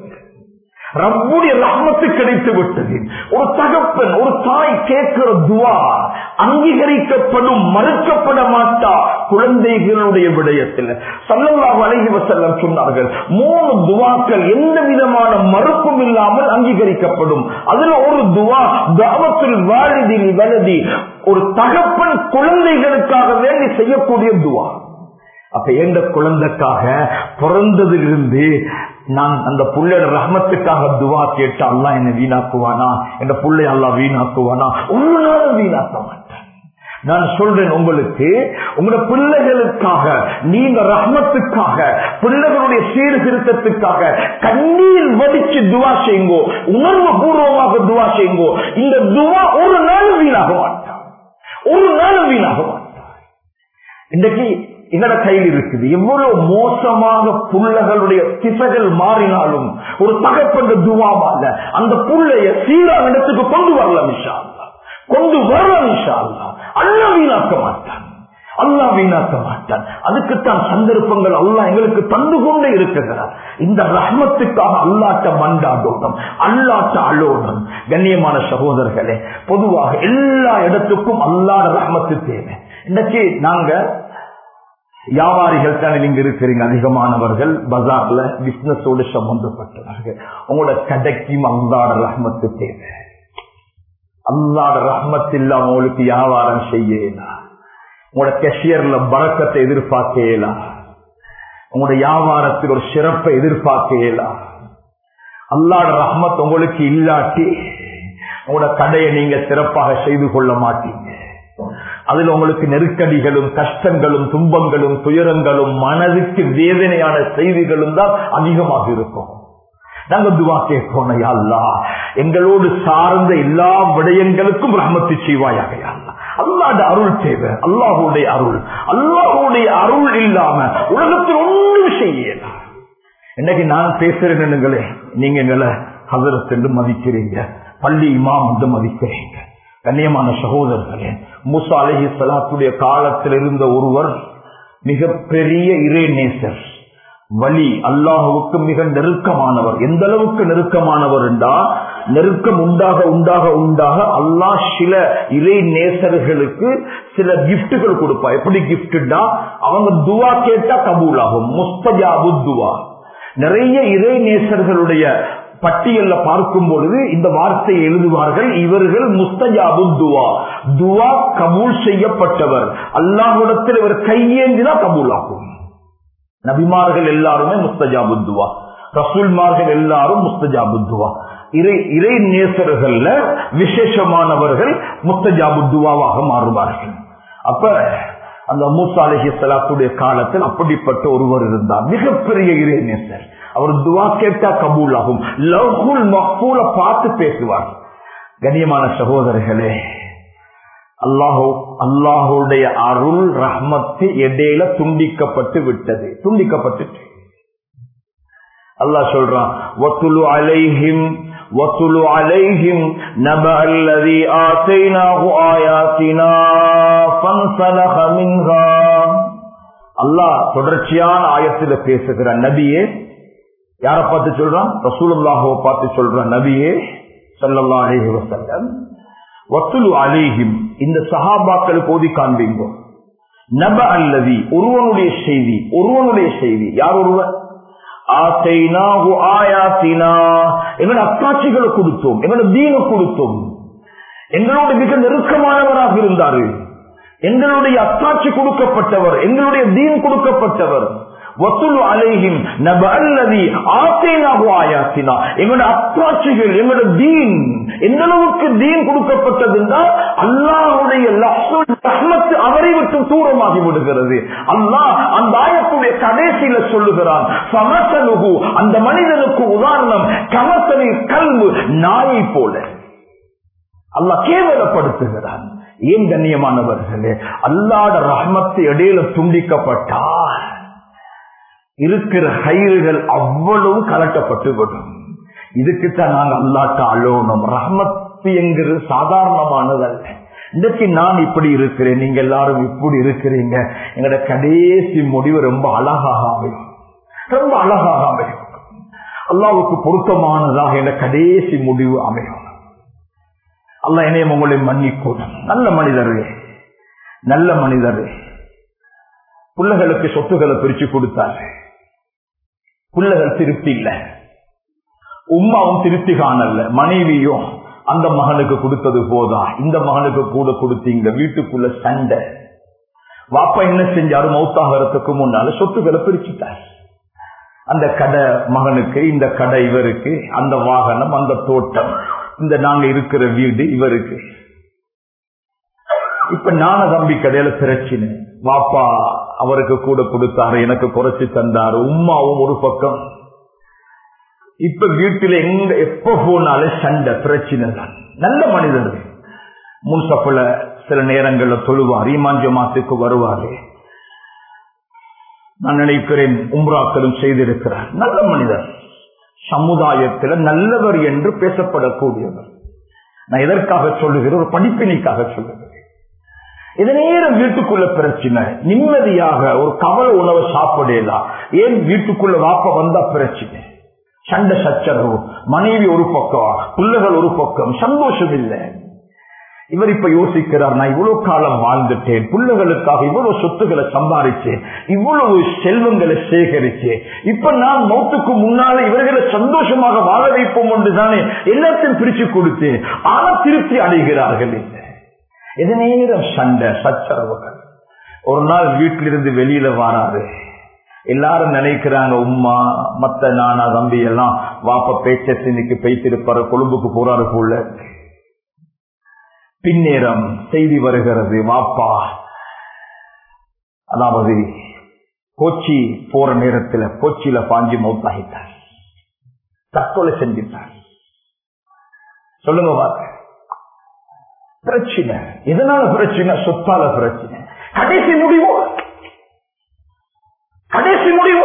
ரப்புடைய ரஹ்மத்து கிடைத்து விட்டது ஒரு தகப்பன் ஒரு தாய் கேட்கிற துவா அங்கீகரிக்கப்படும் மறுக்கப்பட மாட்டா குழந்தைகளுடைய விடயத்தில் சல்லல்லாஹு அலைஹி வஸல்லம் சொன்னார்கள் மூணு துவாக்கள் எந்த விதமான மறுப்பும் இல்லாமல் அங்கீகரிக்கப்படும் அதுல ஒரு துவா தாவத்தில் வாழுதி வலதி ஒரு தகப்பன் குழந்தைகளுக்காக வேண்டி செய்யக்கூடிய துவா அப்ப எந்த குழந்தைக்காக பிறந்ததிலிருந்து நான் அந்த புள்ளையோட ரஹமத்துக்காக துவா கேட்டு அல்லா என்ன வீணாக்குவானா என் புள்ளை அல்லா வீணாக்குவானா ஒரு நாளும் வீணாக்க மாட்டேன் நான் சொல்றேன் உங்களுக்கு உங்களோட பிள்ளைகளுக்காக நீங்க ரஹ்மத்துக்காக பிள்ளைகளுடைய சீர்திருத்தத்துக்காக கண்ணீர் வடிச்சு துவா செய்யுங்கோ உணர்வு பூர்வமாக துவா செய்யுங்கோ இந்த துவா ஒரு நாளும் வீணாக மாட்டான் ஒரு நாளும் வீணாக மாட்டான் இன்றைக்கு எங்கட கையில் இருக்குது எவ்வளவு மோசமாக புள்ளகளுடைய திசைகள் மாறினாலும் ஒரு தகப்பந்த துவாவாக அந்த புள்ளைய சீரான இடத்துக்கு கொண்டு வரலாம் விஷா கொண்டு வரலாம் விஷா அல்லா வீணாக்க மாட்டான் அல்லா வீணாக்க மாட்டான் அதுக்குத்தான் சந்தர்ப்பங்கள் அல்லா எங்களுக்கு தந்து கொண்டே இருக்கிறார் இந்த ரஹ்மத்துக்காக அல்லாட்ட மண்டாடோட்டம் அல்லாட்ட அலோடம் கண்ணியமான சகோதரர்களே பொதுவாக எல்லா இடத்துக்கும் அல்லாட ரஹ்மத்து தேவை இன்னைக்கு நாங்க வியாபாரிகள் தானே நீங்க இருக்கிறீங்க அதிகமானவர்கள் பஜார்ல பிசினஸோடு சம்பந்தப்பட்டவர்கள் உங்களோட கடைக்கும் அல்லாட ரஹ்மத்து தேவை அல்லாட ரஹ்மத் இல்லாம உங்களுக்கு வியாபாரம் செய்யலாம் உங்களோட கெஷியர்ல பறக்கத்தை எதிர்பார்க்கலாம் உங்களோட வியாபாரத்தில் ஒரு சிறப்பை எதிர்பார்க்கலாம் அல்லாட ரஹ்மத் உங்களுக்கு இல்லாட்டி உங்களோட கடையை நீங்க சிறப்பாக செய்து கொள்ள மாட்டீங்க அதுல உங்களுக்கு நெருக்கடிகளும் கஷ்டங்களும் துன்பங்களும் துயரங்களும் மனதுக்கு வேதனையான செய்திகளும் தான் அதிகமாக இருக்கும் நாங்க துவா கேட்போம் அல்லா எங்களோடு சார்ந்த எல்லா விடயங்களுக்கும் ரஹமத்து செய்வாயாக அல்லா அல்லாட அருள் தேவை அல்லாஹுடைய அருள் அல்லாஹுடைய அருள் இல்லாம உலகத்தில் ஒன்றும் செய்யலாம் இன்னைக்கு நான் பேசுறேன்னுங்களே நீங்க எங்களை ஹசரத் என்று மதிக்கிறீங்க பள்ளி இமாம் என்று மதிக்கிறீங்க கண்ணியமான சகோதரர்களே முசா அலஹி சலாத்துடைய காலத்தில் இருந்த ஒருவர் மிக பெரிய இறை நேசர் வழி அல்லாஹுவுக்கு மிக நெருக்கமானவர் எந்த அளவுக்கு நெருக்கமானவர் என்றா நெருக்கம் உண்டாக உண்டாக உண்டாக அல்லாஹ் சில இறை நேசர்களுக்கு சில கிப்டுகள் கொடுப்பா எப்படி கிப்டா அவங்க துவா கேட்டா கபூல் ஆகும் முஸ்தஜாபு துவா நிறைய இறை நேசர்களுடைய பட்டியல்ல பார்க்கும் பொழுது இந்த வார்த்தையை எழுதுவார்கள் இவர்கள் முஸ்தஜாபு துவா துவா கபூல் செய்யப்பட்டவர் அல்லாஹுடத்தில் இவர் கையேந்தினா கபூல் ஆகும் நபிமார்கள் எல்லாருமே முஸ்தஜாபு துவா ரசூல்மார்கள் எல்லாரும் முஸ்தஜாபு துவா இறை இறை நேசர்கள்ல விசேஷமானவர்கள் முஸ்தஜாபு துவாவாக மாறுவார்கள் அப்ப அந்த மூசா அலஹி சலாத்துடைய காலத்தில் அப்படிப்பட்ட ஒருவர் இருந்தார் மிகப்பெரிய இறை நேசர் அவர் துவா கேட்டா கபூல் ஆகும் லவ்ஹுல் மஹூல பார்த்து பேசுவார் கண்ணியமான சகோதரர்களே அல்லாஹோ அல்லாஹுடைய அருள் ரஹ்மத்து இடையில துண்டிக்கப்பட்டு விட்டது துண்டிக்கப்பட்டு அல்லாஹ் சொல்றான் வத்துலு அலைஹிம் وَاتْلُ عَلَيْهِمْ نَبَأَ الَّذِي آتَيْنَاهُ آيَاتِنَا فانسلخ منها அல்லாஹ் தொடர்ச்சியான ஆயத்துல பேசுகிற நபியே யார பார்த்து சொல்றான் ரசூலுல்லாஹுவை பார்த்து சொல்றான் நபியே ஸல்லல்லாஹு அலைஹி வஸல்லம் வத்துலு அலைஹிம் இந்த சஹாபாக்களுக்கு ஓதி காண்பீங்க நப அல்லதி ஒருவனுடைய செய்தி ஒருவனுடைய செய்தி யார் ஒருவன் ஆசைனாஹு ஆயாத்தினா எங்களோட அத்தாட்சிகளை கொடுத்தோம் எங்களோட தீன கொடுத்தோம் எங்களோட மிக நெருக்கமானவராக இருந்தாரு எங்களுடைய அத்தாட்சி கொடுக்கப்பட்டவர் எங்களுடைய தீன் கொடுக்கப்பட்டவர் வசூல் அலைஹிம் நப அல்லதி ஆசைனாஹு ஆயாத்தினா எங்களோட அத்தாட்சிகள் எங்களோட தீன் எந்த அளவுக்கு தீன் கொடுக்கப்பட்டது என்றால் அல்லாஹுடைய ரஹ்மத்து அவரை விட்டு தூரமாகி விடுகிறது அல்லாஹ் அந்த ஆயத்துடைய கடைசியில சொல்லுகிறான் சமசலுகு அந்த மனிதனுக்கு உதாரணம் கமசலில் கல்வு நாயை போல அல்லாஹ் கேவலப்படுத்துகிறான் ஏன் கண்ணியமானவர்களே அல்லாட ரஹ்மத்து இடையில துண்டிக்கப்பட்டார் இருக்கிற கயிறுகள் அவ்வளவு கலட்டப்பட்டு விடும் இதுக்குத்தான் நாங்க அல்லாட்ட அலோனும் ரஹ்மத்து என்கிறது சாதாரணமானதல்ல இன்றைக்கு நான் இப்படி இருக்கிறேன் நீங்க எல்லாரும் இப்படி இருக்கிறீங்க எங்களோட கடைசி முடிவு ரொம்ப அழகாக அமையும் ரொம்ப அழகாக அமையும் அல்லாவுக்கு பொருத்தமானதாக என்ற கடைசி முடிவு அமையும் அல்ல என்னையும் உங்களை மன்னிக்கூடும் நல்ல மனிதர்களே நல்ல மனிதர்களே பிள்ளைகளுக்கு சொத்துக்களை பிரிச்சு கொடுத்தாரு பிள்ளைகள் திருப்தி இல்ல உமாவும் திருப்தி காணல மனைவியும் அந்த மகனுக்கு கொடுத்தது போதா இந்த மகனுக்கு கூட கொடுத்தீங்க வீட்டுக்குள்ள சண்டை வாப்பா என்ன செஞ்சாரு மௌத்தாகிறதுக்கு முன்னால சொத்துக்களை பிரிச்சுட்டார் அந்த கடை மகனுக்கு இந்த கடை இவருக்கு அந்த வாகனம் அந்த தோட்டம் இந்த நாங்க இருக்கிற வீடு இவருக்கு இப்ப நான தம்பி கடையில பிரச்சனை வாப்பா அவருக்கு கூட கொடுத்தாரு எனக்கு குறைச்சு தந்தாரு உமாவும் ஒரு பக்கம் இப்ப வீட்டுல எங்க எப்ப போனாலே சண்டை பிரச்சனை தான் நல்ல மனிதர் முன்சப்புல சில நேரங்கள்ல தொழுவார் ஈமான் ஜமாத்துக்கு வருவாரு நான் நினைக்கிறேன் உம்ராக்களும் செய்திருக்கிறார் நல்ல மனிதர் சமுதாயத்தில் நல்லவர் என்று பேசப்படக்கூடியவர் நான் எதற்காக சொல்லுகிறேன் ஒரு படிப்பினைக்காக சொல்லுகிறேன் இது நேரம் வீட்டுக்குள்ள பிரச்சனை நிம்மதியாக ஒரு கவலை உணவை சாப்பிடலாம் ஏன் வீட்டுக்குள்ள வாப்ப வந்தா பிரச்சனை சண்டை சச்சரவு மனைவி ஒரு பக்கம் பிள்ளைகள் ஒரு பக்கம் சந்தோஷம் இல்லை இவர் இப்ப யோசிக்கிறார் நான் இவ்வளவு காலம் வாழ்ந்துட்டேன் பிள்ளைகளுக்காக இவ்வளவு சொத்துக்களை சம்பாதிச்சேன் இவ்வளவு செல்வங்களை சேகரிச்சேன் இப்ப நான் மௌத்துக்கு முன்னால இவர்களை சந்தோஷமாக வாழ வைப்போம் என்று தானே எல்லாத்தையும் பிரிச்சு கொடுத்தேன் ஆனா திருப்தி அடைகிறார்கள் இல்லை எது நேரம் சண்டை சச்சரவுகள் ஒரு நாள் வீட்டிலிருந்து வெளியில வராரு எல்லாரும் நினைக்கிறாங்க உம்மா மத்த நானா தம்பி எல்லாம் வாப்ப பேச்ச இன்னைக்கு பேசிருப்பாரு கொழும்புக்கு போறாரு போல பின்னேரம் செய்தி வருகிறது வாப்பா அதாவது கோச்சி போற நேரத்தில் கோச்சியில பாஞ்சி மௌத்தாகிட்டார் தற்கொலை செஞ்சிட்டார் சொல்லுங்க வாக்க பிரச்சனை எதனால பிரச்சனை சொத்தால பிரச்சனை கடைசி முடிவு கடைசி முடிவு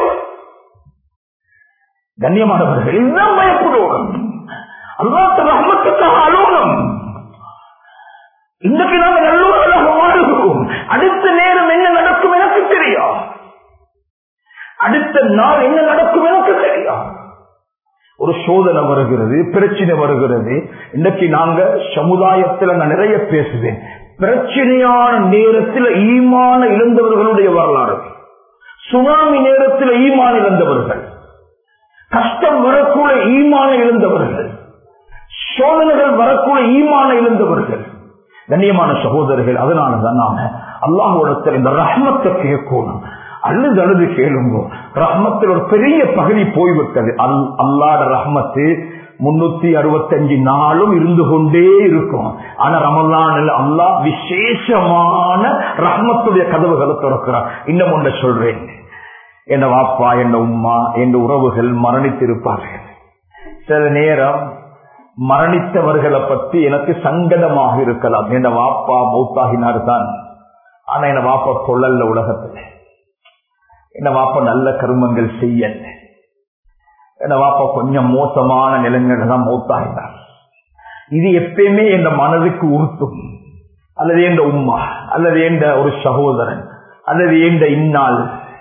கண்ணியமானவர்கள் இதுதான் பயப்படுவோம் அல்லாத்த ரஹமத்துக்காக அலுவலம் இன்றைக்கு நாங்கள் நல்லூர்களாக வாழ்கிறோம் அடுத்த நேரம் என்ன நடக்கும் எனக்கு தெரியும் அடுத்த நாள் என்ன நடக்கும் எனக்கு தெரியும் ஒரு சோதனை வருகிறது பிரச்சனை வருகிறது இன்னைக்கு நாங்க சமுதாயத்தில் நான் நிறைய பேசுவேன் பிரச்சனையான நேரத்தில் ஈமான இழந்தவர்களுடைய வரலாறு சுனாமி நேரத்தில் ஈமான இழந்தவர்கள் கஷ்டம் வரக்கூட ஈமான இழந்தவர்கள் சோதனைகள் வரக்கூட ஈமான இழந்தவர்கள் கண்ணியமான சகோதரர்கள் அதனாலதான் நாம அல்லாஹோடத்தில் இந்த ரஹ்மத்தை கேட்கணும் அழுது அழுது கேளுங்கோ ரஹ்மத்தில் ஒரு பெரிய பகுதி போய்விட்டது அல் அல்லாட ரஹ்மத்து முன்னூத்தி அறுபத்தஞ்சு நாளும் இருந்து கொண்டே இருக்கும் ஆனா ரமலானில் அல்லா விசேஷமான ரஹ்மத்துடைய கதவுகளை திறக்கிறார் இன்னும் ஒன்றை சொல்றேன் என்ன வாப்பா என்ன உம்மா என் உறவுகள் மரணித்திருப்பார்கள் சில நேரம் மரணித்தவர்களை பற்றி எனக்கு சங்கடமாக இருக்கலாம் என்ன வாப்பா மௌத்தாகினார் தான் ஆனா என்ன வாப்பா சொல்லல உலகத்துல என்ன வாப்பா நல்ல கருமங்கள் செய்யல என்ன வாப்பா கொஞ்சம் மோசமான நிலங்கள் தான் மௌத்தாகினார் இது எப்பயுமே என் மனதுக்கு உறுத்தும் அல்லது எந்த உம்மா அல்லது எந்த ஒரு சகோதரன் அல்லது எந்த இந்நாள்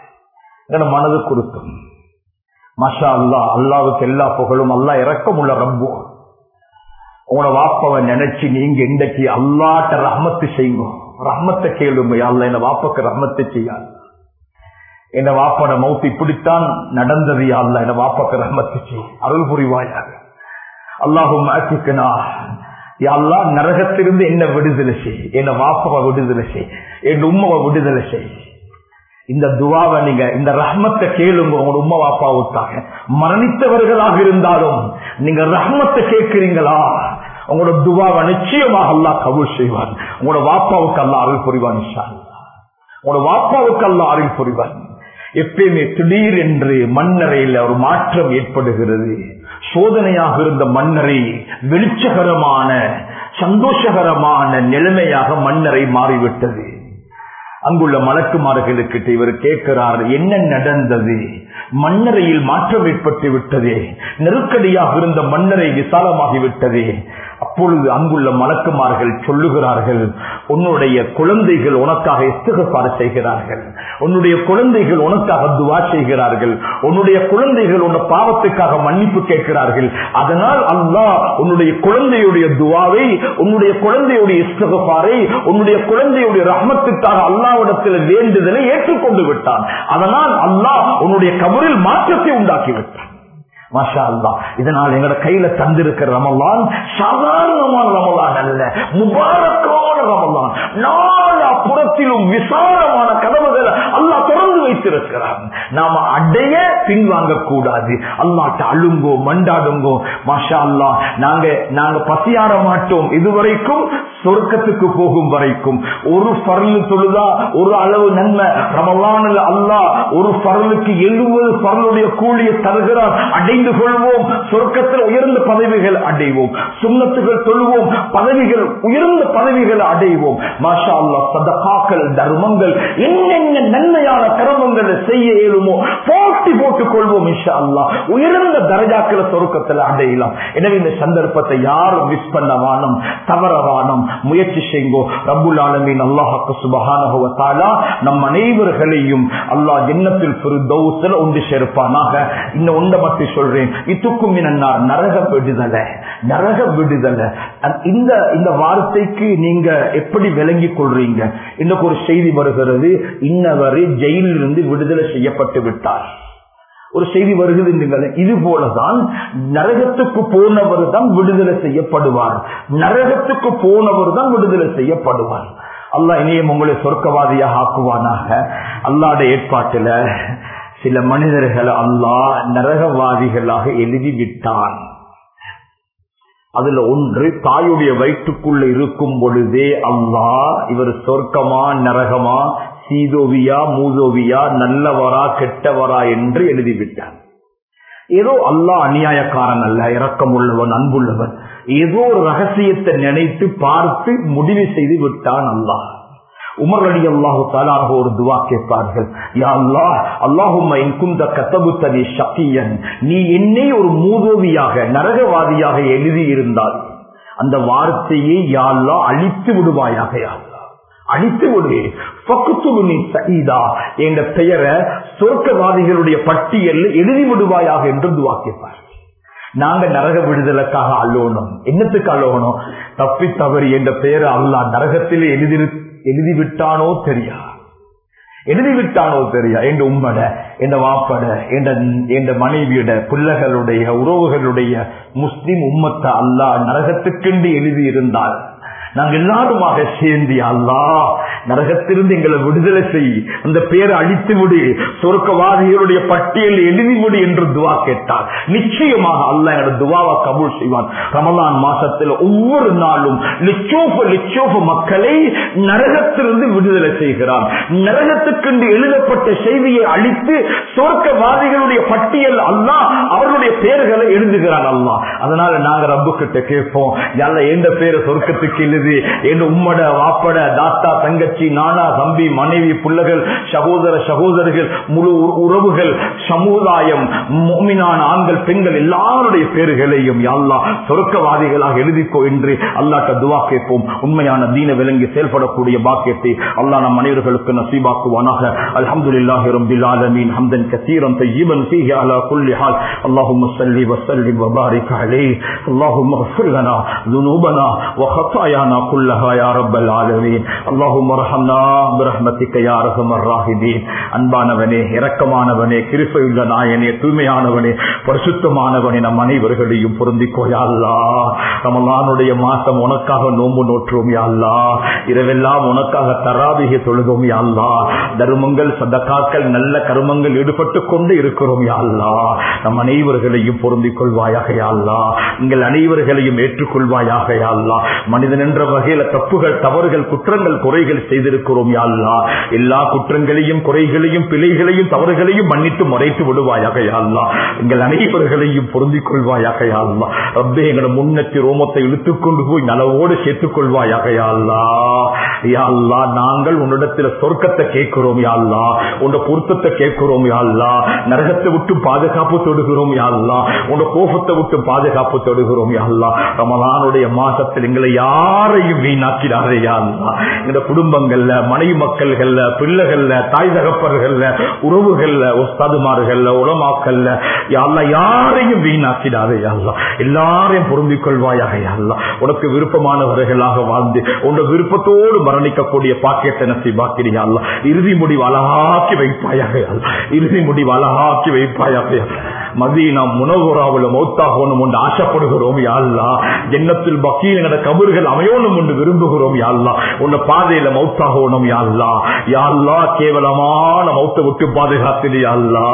என மனது கொடுக்கும் மஷா அல்லா அல்லாவுக்கு எல்லா புகழும் அல்லா இறக்கம் உள்ள ரப்பு உங்களோட வாப்பவை நினைச்சு நீங்க இன்றைக்கு அல்லாட்ட ரஹமத்து செய்யுங்க ரஹமத்தை கேளுங்க அல்ல என்ன வாப்பக்கு ரஹமத்தை செய்யாது என்ன வாப்பட மௌத்து இப்படித்தான் நடந்தது அல்ல என்ன வாப்பக்கு ரஹமத்து செய் அருள் புரிவாயாக அல்லாஹும் ஆக்கிக்கனா அல்லா நரகத்திலிருந்து என்ன விடுதலை செய் என்ன வாப்பவை விடுதலை செய் என் உம்மவை விடுதலை செய் இந்த துவாவை நீங்க இந்த ரஹ்மத்தை கேளுங்க உங்களோட உம்மா வாப்பாவுக்காக மரணித்தவர்களாக இருந்தாலும் நீங்க ரஹ்மத்தை கேட்கிறீங்களா உங்களோட துவாவை நிச்சயமாக அல்லா கபூல் செய்வார் உங்களோட வாப்பாவுக்கு அல்லா அருள் புரிவான் உங்களோட வாப்பாவுக்கு அல்லா அருள் புரிவான் எப்பயுமே திடீர் என்று மண்ணறையில் ஒரு மாற்றம் ஏற்படுகிறது சோதனையாக இருந்த மன்னரை வெளிச்சகரமான சந்தோஷகரமான நிலைமையாக மன்னரை மாறிவிட்டது அங்குள்ள மலக்குமார்களுக்கு இவர் கேட்கிறார் என்ன நடந்தது மன்னரையில் மாற்றம் ஏற்பட்டு விட்டதே நெருக்கடியாக இருந்த மன்னரை விசாலமாகிவிட்டதே அப்பொழுது அங்குள்ள மலக்குமார்கள் சொல்லுகிறார்கள் உன்னுடைய குழந்தைகள் உனக்காக இஸ்தகப்பாடு செய்கிறார்கள் உன்னுடைய குழந்தைகள் உனக்காக துவா செய்கிறார்கள் உன்னுடைய குழந்தைகள் உன்ன பாவத்துக்காக மன்னிப்பு கேட்கிறார்கள் அதனால் அல்லாஹ் உன்னுடைய குழந்தையுடைய துவாவை உன்னுடைய குழந்தையுடைய இஸ்தகப்பாரை உன்னுடைய குழந்தையுடைய ரஹமத்துக்காக அல்லாவிடத்தில் வேண்டுதலை ஏற்றுக்கொண்டு விட்டான் அதனால் அல்லாஹ் உன்னுடைய கபரில் மாற்றத்தை உண்டாக்கி விட்டான் மாஷா அல்லா இதனால் எங்களோட கையில தந்திருக்கிற ரமலான் சாதாரணமான ரமலான் அல்ல முபாரக்கான ரமலான் நாலா புறத்திலும் விசாலமான கதவுகள் அல்லா தொடர்ந்து வைத்திருக்கிறார் நாம அடைய பின்வாங்க கூடாது அல்லாட்ட அழுங்கோ மண்டாடுங்கோ மாஷா அல்லா நாங்க நாங்க பசியாட மாட்டோம் இதுவரைக்கும் சொர்க்கத்துக்கு போகும் வரைக்கும் ஒரு பரலு தொழுதா ஒரு அளவு நன்மை ரமலானில் அல்லா ஒரு பரலுக்கு எழுபது பரலுடைய கூலியை தருகிறார் அடைந்து கொள்வோம் சொர்க்கத்தில் உயர்ந்த பதவிகள் அடைவோம் சுண்ணத்துகள் தொழுவோம் பதவிகள் உயர்ந்த பதவிகள் அடைவோம் மாஷா அல்லா சதகாக்கள் தர்மங்கள் என்னென்ன நன்மையான கர்மங்களை செய்ய இயலுமோ போட்டி போட்டுக் கொள்வோம் இஷா அல்லா உயர்ந்த தரஜாக்களை சொர்க்கத்தில் அடையலாம் எனவே இந்த சந்தர்ப்பத்தை யாரும் மிஸ் பண்ண வானம் தவற வானம் முயற்சி செய்யுங்கோ ரப்புல் ஆலமீன் அல்லாஹாக்கு சுபஹானஹுவத்தாலா நம் அனைவர்களையும் அல்லாஹ் ஜன்னத்தில் ஃபிர்தௌஸ்ல ஒன்று சேர்ப்பானாக இந்த ஒன்றை மட்டும் சொல்றேன் இத்துக்கும் மினன்னார் நரக விடுதலை நரக விடுதலை இந்த இந்த வார்த்தைக்கு நீங்க எப்படி விளங்கிக் கொள்றீங்க இன்னும் ஒரு செய்தி வருகிறது இன்னவரை ஜெயிலிருந்து விடுதலை செய்யப்பட்டு விட்டார் ஒரு செய்தி வருகிறது இது போலதான் நரகத்துக்கு போனவர் தான் விடுதலை செய்யப்படுவார் நரகத்துக்கு போனவர் தான் விடுதலை செய்யப்படுவார் அல்லா இனியும் உங்களை சொர்க்கவாதியாக ஆக்குவானாக அல்லாட ஏற்பாட்டில் சில மனிதர்கள் அல்லாஹ் நரகவாதிகளாக எழுதி விட்டான் அதுல ஒன்று தாயுடைய வயிற்றுக்குள்ள இருக்கும் பொழுதே அல்லாஹ் இவர் சொர்க்கமா நரகமா சீதோவியா மூதோவியா நல்லவரா கெட்டவரா என்று எழுதிவிட்டார் ஏதோ அல்லாஹ் அநியாயக்காரன் அல்ல இரக்கம் உள்ளவன் அன்புள்ளவன் ஏதோ ஒரு ரகசியத்தை நினைத்து பார்த்து முடிவு செய்து விட்டான் அல்லாஹ் உமர் அலி அல்லாஹு தாலாக ஒரு துவா கேட்பார்கள் யா அல்லாஹ் அல்லாஹும் குந்த கத்தபுத்தனி சக்கியன் நீ என்னை ஒரு மூதோவியாக நரகவாதியாக எழுதி இருந்தால் அந்த வார்த்தையை யா அல்லா அழித்து விடுவாயாக யா அழித்து விடு சஈதா என்ற பெயரை சொர்க்கவாதிகளுடைய பட்டியல் எழுதி விடுவாயாக என்று துவா கேட்பார் நாங்க நரக விடுதலுக்காக அல்லோணும் என்னத்துக்கு அல்லோணும் தப்பி தவறி என்ற பெயரை அல்லா நரகத்திலே எழுதி எழுதிவிட்டானோ தெரியா எழுதிவிட்டானோ தெரியா என்ற உம்மட என்ற வாப்பட என்ற மனைவியோட பிள்ளைகளுடைய உறவுகளுடைய முஸ்லிம் உம்மத்தை அல்லா நரகத்துக்கென்று எழுதி இருந்தால் நாங்கள் எல்லாருமாக சேர்ந்து அல்லா நரகத்திலிருந்து எங்களை விடுதலை செய் அந்த பேரை அழித்து விடு சொர்க்கவாதிகளுடைய பட்டியல் எழுதி விடு என்று துவா கேட்டார் நிச்சயமாக அல்ல என்னோட துவாவை கபூல் செய்வான் ரமலான் மாசத்தில் ஒவ்வொரு நாளும் லிச்சோஃப லிச்சோஃப மக்களை நரகத்திலிருந்து விடுதலை செய்கிறான் நரகத்துக்கென்று எழுதப்பட்ட செய்தியை அழித்து சொர்க்கவாதிகளுடைய பட்டியல் அல்லா அவர்களுடைய பெயர்களை எழுதுகிறான் அல்லா அதனால நாங்க ரப்பு கிட்ட கேட்போம் எந்த பேரை சொர்க்கத்துக்கு எழுது என் உம்மட வாப்பட தாத்தா தங்கச்சி தங்கச்சி நானா தம்பி மனைவி பிள்ளைகள் சகோதர சகோதரர்கள் முழு உ- உறவுகள் சமுதாயம் மோமினான ஆண்கள் பெண்கள் எல்லாருடைய பேர்களையும் யாழ்லா சொர்க்கவாதிகளாக எழுதிக்கோ என்று அல்லாட்ட துவா கேட்போம் உண்மையான தீன விளங்கி செயல்படக்கூடிய பாக்கியத்தை அல்லாஹ் நம் அனைவர்களுக்கு நசீபாக்குவானாக அல்ஹம்துலில்லாஹி ரப்பில் ஆலமீன் ஹம்தன் கஸீரன் طيبا فيه على كل حال اللهم صل وسلم وبارك عليه اللهم اغفر لنا ذنوبنا وخطايانا كلها يا رب العالمين اللهم ارحمنا برحمتك يا ارحم الراحمين அன்பானவனே இரக்கமானவனே கிருபையுள்ள நாயனே தூய்மையானவனே பரிசுத்தமானவனே நம் அனைவர்களையும் பொருந்திக்கோ யா அல்லாஹ் ரமலானுடைய மாசம் உனக்காக நோன்பு நோற்றுவோம் யா அல்லாஹ் இரவெல்லாம் உனக்காக தராபிகை தொழுதோம் யா அல்லாஹ் தர்மங்கள் சதக்காக்கள் நல்ல கருமங்கள் ஈடுபட்டு கொண்டு இருக்கிறோம் யா அல்லாஹ் நம் அனைவர்களையும் பொருந்திக் கொள்வாயாக யா அல்லாஹ் எங்கள் அனைவர்களையும் ஏற்றுக்கொள்வாயாக யா அல்லாஹ் மனிதன் என்ற வகையில தப்புகள் தவறுகள் குற்றங்கள் குறைகள் செய்திருக்கிறோம் யா அல்லாஹ் எல்லா குற்றங்களையும் குறைகளையும் பிழைகளையும் தவறுகளையும் மன்னித்து மறைத்து விடுவாயாக யா அல்லாஹ் எங்கள் அனைவர்களையும் பொருந்திக் கொள்வாயாக யா அல்லாஹ் ரப்பே எங்களோட முன்னத்தி ரோமத்தை இழுத்துக் கொண்டு போய் நலவோடு சேர்த்துக் கொள்வாயாக யா அல்லாஹ் யா அல்லாஹ் நாங்கள் உன்னிடத்தில் சொர்க்கத்தை கேட்கிறோம் யா அல்லாஹ் உன்னோட பொருத்தத்தை கேட்கிறோம் யா அல்லாஹ் நரகத்தை விட்டு பாதுகாப்பு தொடுகிறோம் யா அல்லாஹ் உன்னோட கோபத்தை விட்டு பாதுகாப்பு தொடுகிறோம் யா அல்லாஹ் ரமலானுடைய மாசத்தில் எங்களை யாரையும் வீணாக்கிறாரே யா அல்லாஹ் எங்களோட குடும்பங்கள்ல மனைவி மக்கள்கள்ல பிள்ளைகள்ல தாய் தகப்பர்கள்ல உறவுகள்ல உஸ்தாதுமார்கள்ல உலமாக்கல்ல யா அல்லாஹ் யாரையும் வீணாக்கிடாதே யா அல்லாஹ் எல்லாரையும் பொருந்திக் கொள்வாயாக யா அல்லாஹ் உனக்கு விருப்பமானவர்களாக வாழ்ந்து உன்னோட விருப்பத்தோடு மரணிக்கக்கூடிய பாக்கியத்தை நசீபாக்கிறியா அல்லாஹ் இறுதி முடிவு அழகாக்கி வைப்பாயாக யா அல்லாஹ் இறுதி முடிவு அழகாக்கி வைப்பாயாக யா அல்லாஹ். மதீனா முனகுராவுல மௌத்தாகணும் என்று ஆசைப்படுகிறோம் யாழ்லா ஜன்னத்தில் பக்கீல் எங்கட கபர்கள் அமையணும் என்று விரும்புகிறோம் யாழ்லா உன்ன பாதையில மௌத்தாகணும் யாழ்லா யாழ்லா கேவலமான மௌத்தை விட்டு பாதுகாத்திடு யாழ்லா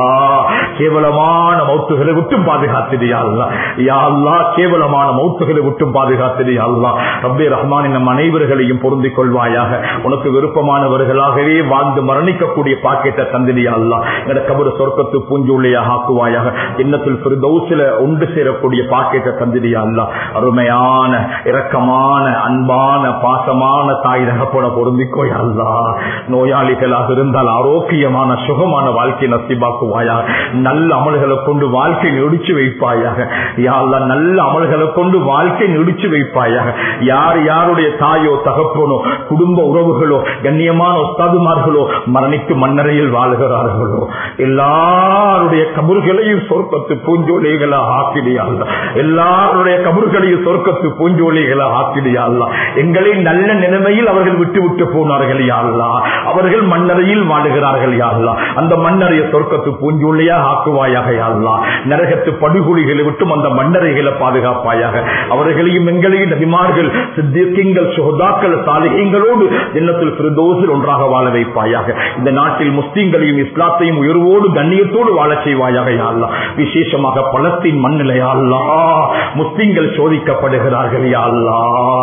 கேவலமான மௌத்துகளை விட்டு பாதுகாத்திடு யாழ்லா யாழ்லா கேவலமான மௌத்துகளை விட்டு பாதுகாத்திடு யாழ்லா ரப்பே ரஹ்மான் நம் அனைவர்களையும் பொருந்திக் கொள்வாயாக உனக்கு விருப்பமானவர்களாகவே வாழ்ந்து மரணிக்கக்கூடிய பாக்கியத்தை தந்திரியா அல்லா எங்கட கபரு சொர்க்கத்து பூஞ்சூழியாக ஆக்குவாயாக எண்ணத்தில் பிரதௌசில ஒன்று சேரக்கூடிய பாக்கியத்தை தந்திரியா அல்லா அருமையான இரக்கமான அன்பான பாசமான தாய் தகப்போட பொருந்திக்கோ யா அல்லா நோயாளிகளாக இருந்தால் ஆரோக்கியமான சுகமான வாழ்க்கை நசிபாக்குவாயாக நல்ல அமல்களை கொண்டு வாழ்க்கை நொடிச்சு வைப்பாயாக யா அல்லா நல்ல அமல்களை கொண்டு வாழ்க்கை நொடிச்சு வைப்பாயாக யார் யாருடைய தாயோ தகப்பனோ குடும்ப உறவுகளோ கண்ணியமான ஒத்தாதுமார்களோ மரணித்து மன்னரையில் வாழ்கிறார்களோ எல்லாருடைய கபர்களையும் சொர்க்கத்து பூஞ்சோலிகளாக ஆக்கிடியாள் எல்லாருடைய கபர்களையும் சொர்க்கத்து பூஞ்சோலிகளாக ஆக்கிடியாள் எங்களை நல்ல நிலைமையில் அவர்கள் விட்டு விட்டு போனார்கள் யாழ்லா அவர்கள் மன்னரையில் வாழுகிறார்கள் யாழ்லா அந்த மன்னரைய சொர்க்கத்து பூஞ்சோலியாக ஆக்குவாயாக யாழ்லா நரகத்து படுகொலிகளை விட்டும் அந்த மன்னரைகளை பாதுகாப்பாயாக அவர்களையும் எங்களையும் நபிமார்கள் சித்தியங்கள் சுகதாக்கள் சாலிகங்களோடு எண்ணத்தில் பிரதோசில் ஒன்றாக வாழ வைப்பாயாக இந்த நாட்டில் முஸ்லீம்களையும் இஸ்லாத்தையும் உயர்வோடு கண்ணியத்தோடு வாழச் செய்வாயாக யாழ்லா விசேஷமாக பலத்தின் மண்ணிலையாள்லா முஸ்லீம்கள் சோதிக்கப்படுகிறார்கள் யாழ்லா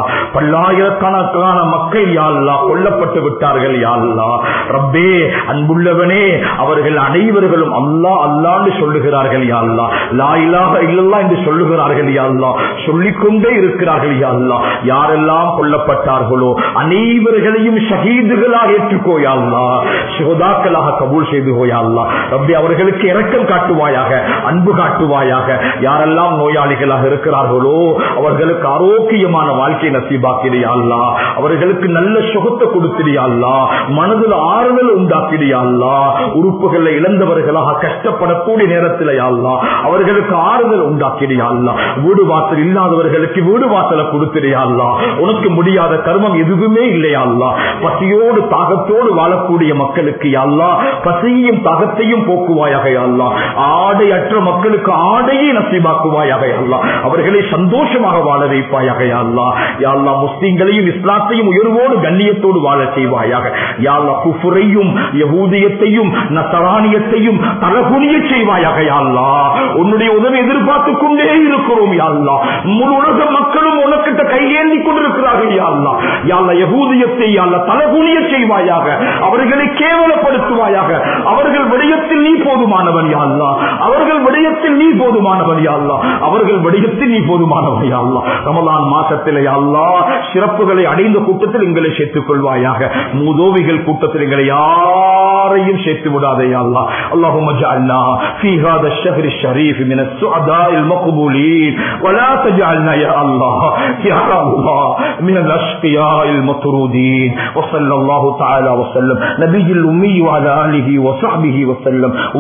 பல்லாயிரக்கணக்கான மக்கள் யாழ்லா கொல்லப்பட்டு விட்டார்கள் யாழ்லா ரப்பே அன்புள்ளவனே அவர்கள் அனைவர்களும் அல்லா அல்லான்னு சொல்லுகிறார்கள் யாழ்லா லா இலாக இல்லல்லா என்று சொல்லுகிறார்கள் யாழ்லா சொல்லிக்கொண்டே இருக்கிறார்கள் யாழ்லா யாரெல்லாம் கொல்லப்பட்டார்களோ அனைவர்களையும் ஷஹீதுகளாக ஏற்றுக்கோ யாழ்லா சுகதாக்களாக கபூல் செய்து கோயாள்லா ரப்பி அவர்களுக்கு இரக்கம் காட்டுவாயாக அன்பு காட்டுவாயாக யாரெல்லாம் நோயாளிகளாக இருக்கிறார்களோ அவர்களுக்கு ஆரோக்கியமான வாழ்க்கை நசீபாக்கிறியாள்லா அவர்களுக்கு நல்ல சுகத்தை கொடுத்திரியாள்லா மனதில் ஆறுதல் உண்டாக்கிறியாள்லா உறுப்புகளை இழந்தவர்களாக கஷ்டப்படக்கூடிய நேரத்தில் யாழ்லா அவர்களுக்கு ஆறுதல் உண்டாக்கிறியாள்லா வீடு வாசல் இல்லாதவர்களுக்கு வீடு வாசலை கொடுத்திரியாள்லா உனக்கு முடியாத கர்மம் எதுவுமே இல்லையாள்லா பசியோடு தாகத்தோடு வாழக்கூடிய மக்களுக்கு யாழ்லா பசியையும் தாகத்தையும் போக்குவாயாக யாழ்லா ஆடை அற்ற மக்களுக்கு ஆடையை நசீபாக்குவாயாக யாழ்லா அவர்களை சந்தோஷமாக வாழ வைப்பாயாக யாழ்லா யாழ்லா முஸ்லீம்களையும் இஸ்லாத்தையும் உயர்வோடு கண்ணியத்தோடு வாழ செய்வாயாக யாழ்லா குஃபுரையும் யகூதியத்தையும் நசரானியத்தையும் தலகுனிய செய்வாயாக யாழ்லா உன்னுடைய உதவி எதிர்பார்த்துக் கொண்டே இருக்கிறோம் யாழ்லா முழு உலக மக்களும் உனக்கிட்ட கையேந்தி கொண்டிருக்கிறார்கள் யாழ்லா யாழ்லா யகூதியத்தை யாழ்லா தலகுனிய செய்வாயாக அவர்களை கேவலப்படுத்துவாயாக அவர்கள் விடயத்தில் நீ போதுமானவன் யாழ்லா அவர்கள் அவர்கள் விடயத்தில் நீ போதுமானவன் யா அல்லாஹ் அவர்கள் விடயத்தில் நீ போதுமானவன் யா அல்லாஹ் ரமலான் மாசத்தில் யா அல்லாஹ் சிறப்புகளை அடைந்த கூட்டத்தில் எங்களை சேர்த்துக் கொள்வாயாக மூதோவிகள் கூட்டத்தில் எங்களை யாரையும் சேர்த்து விடாதே யா அல்லாஹ் اللهم اجعلنا في هذا الشهر الشريف من السعداء المقبولين ولا تجعلنا يا الله يا الله من الاشقياء المطرودين وصلى الله تعالى وسلم نبي الامي وعلى اله وصحبه وسلم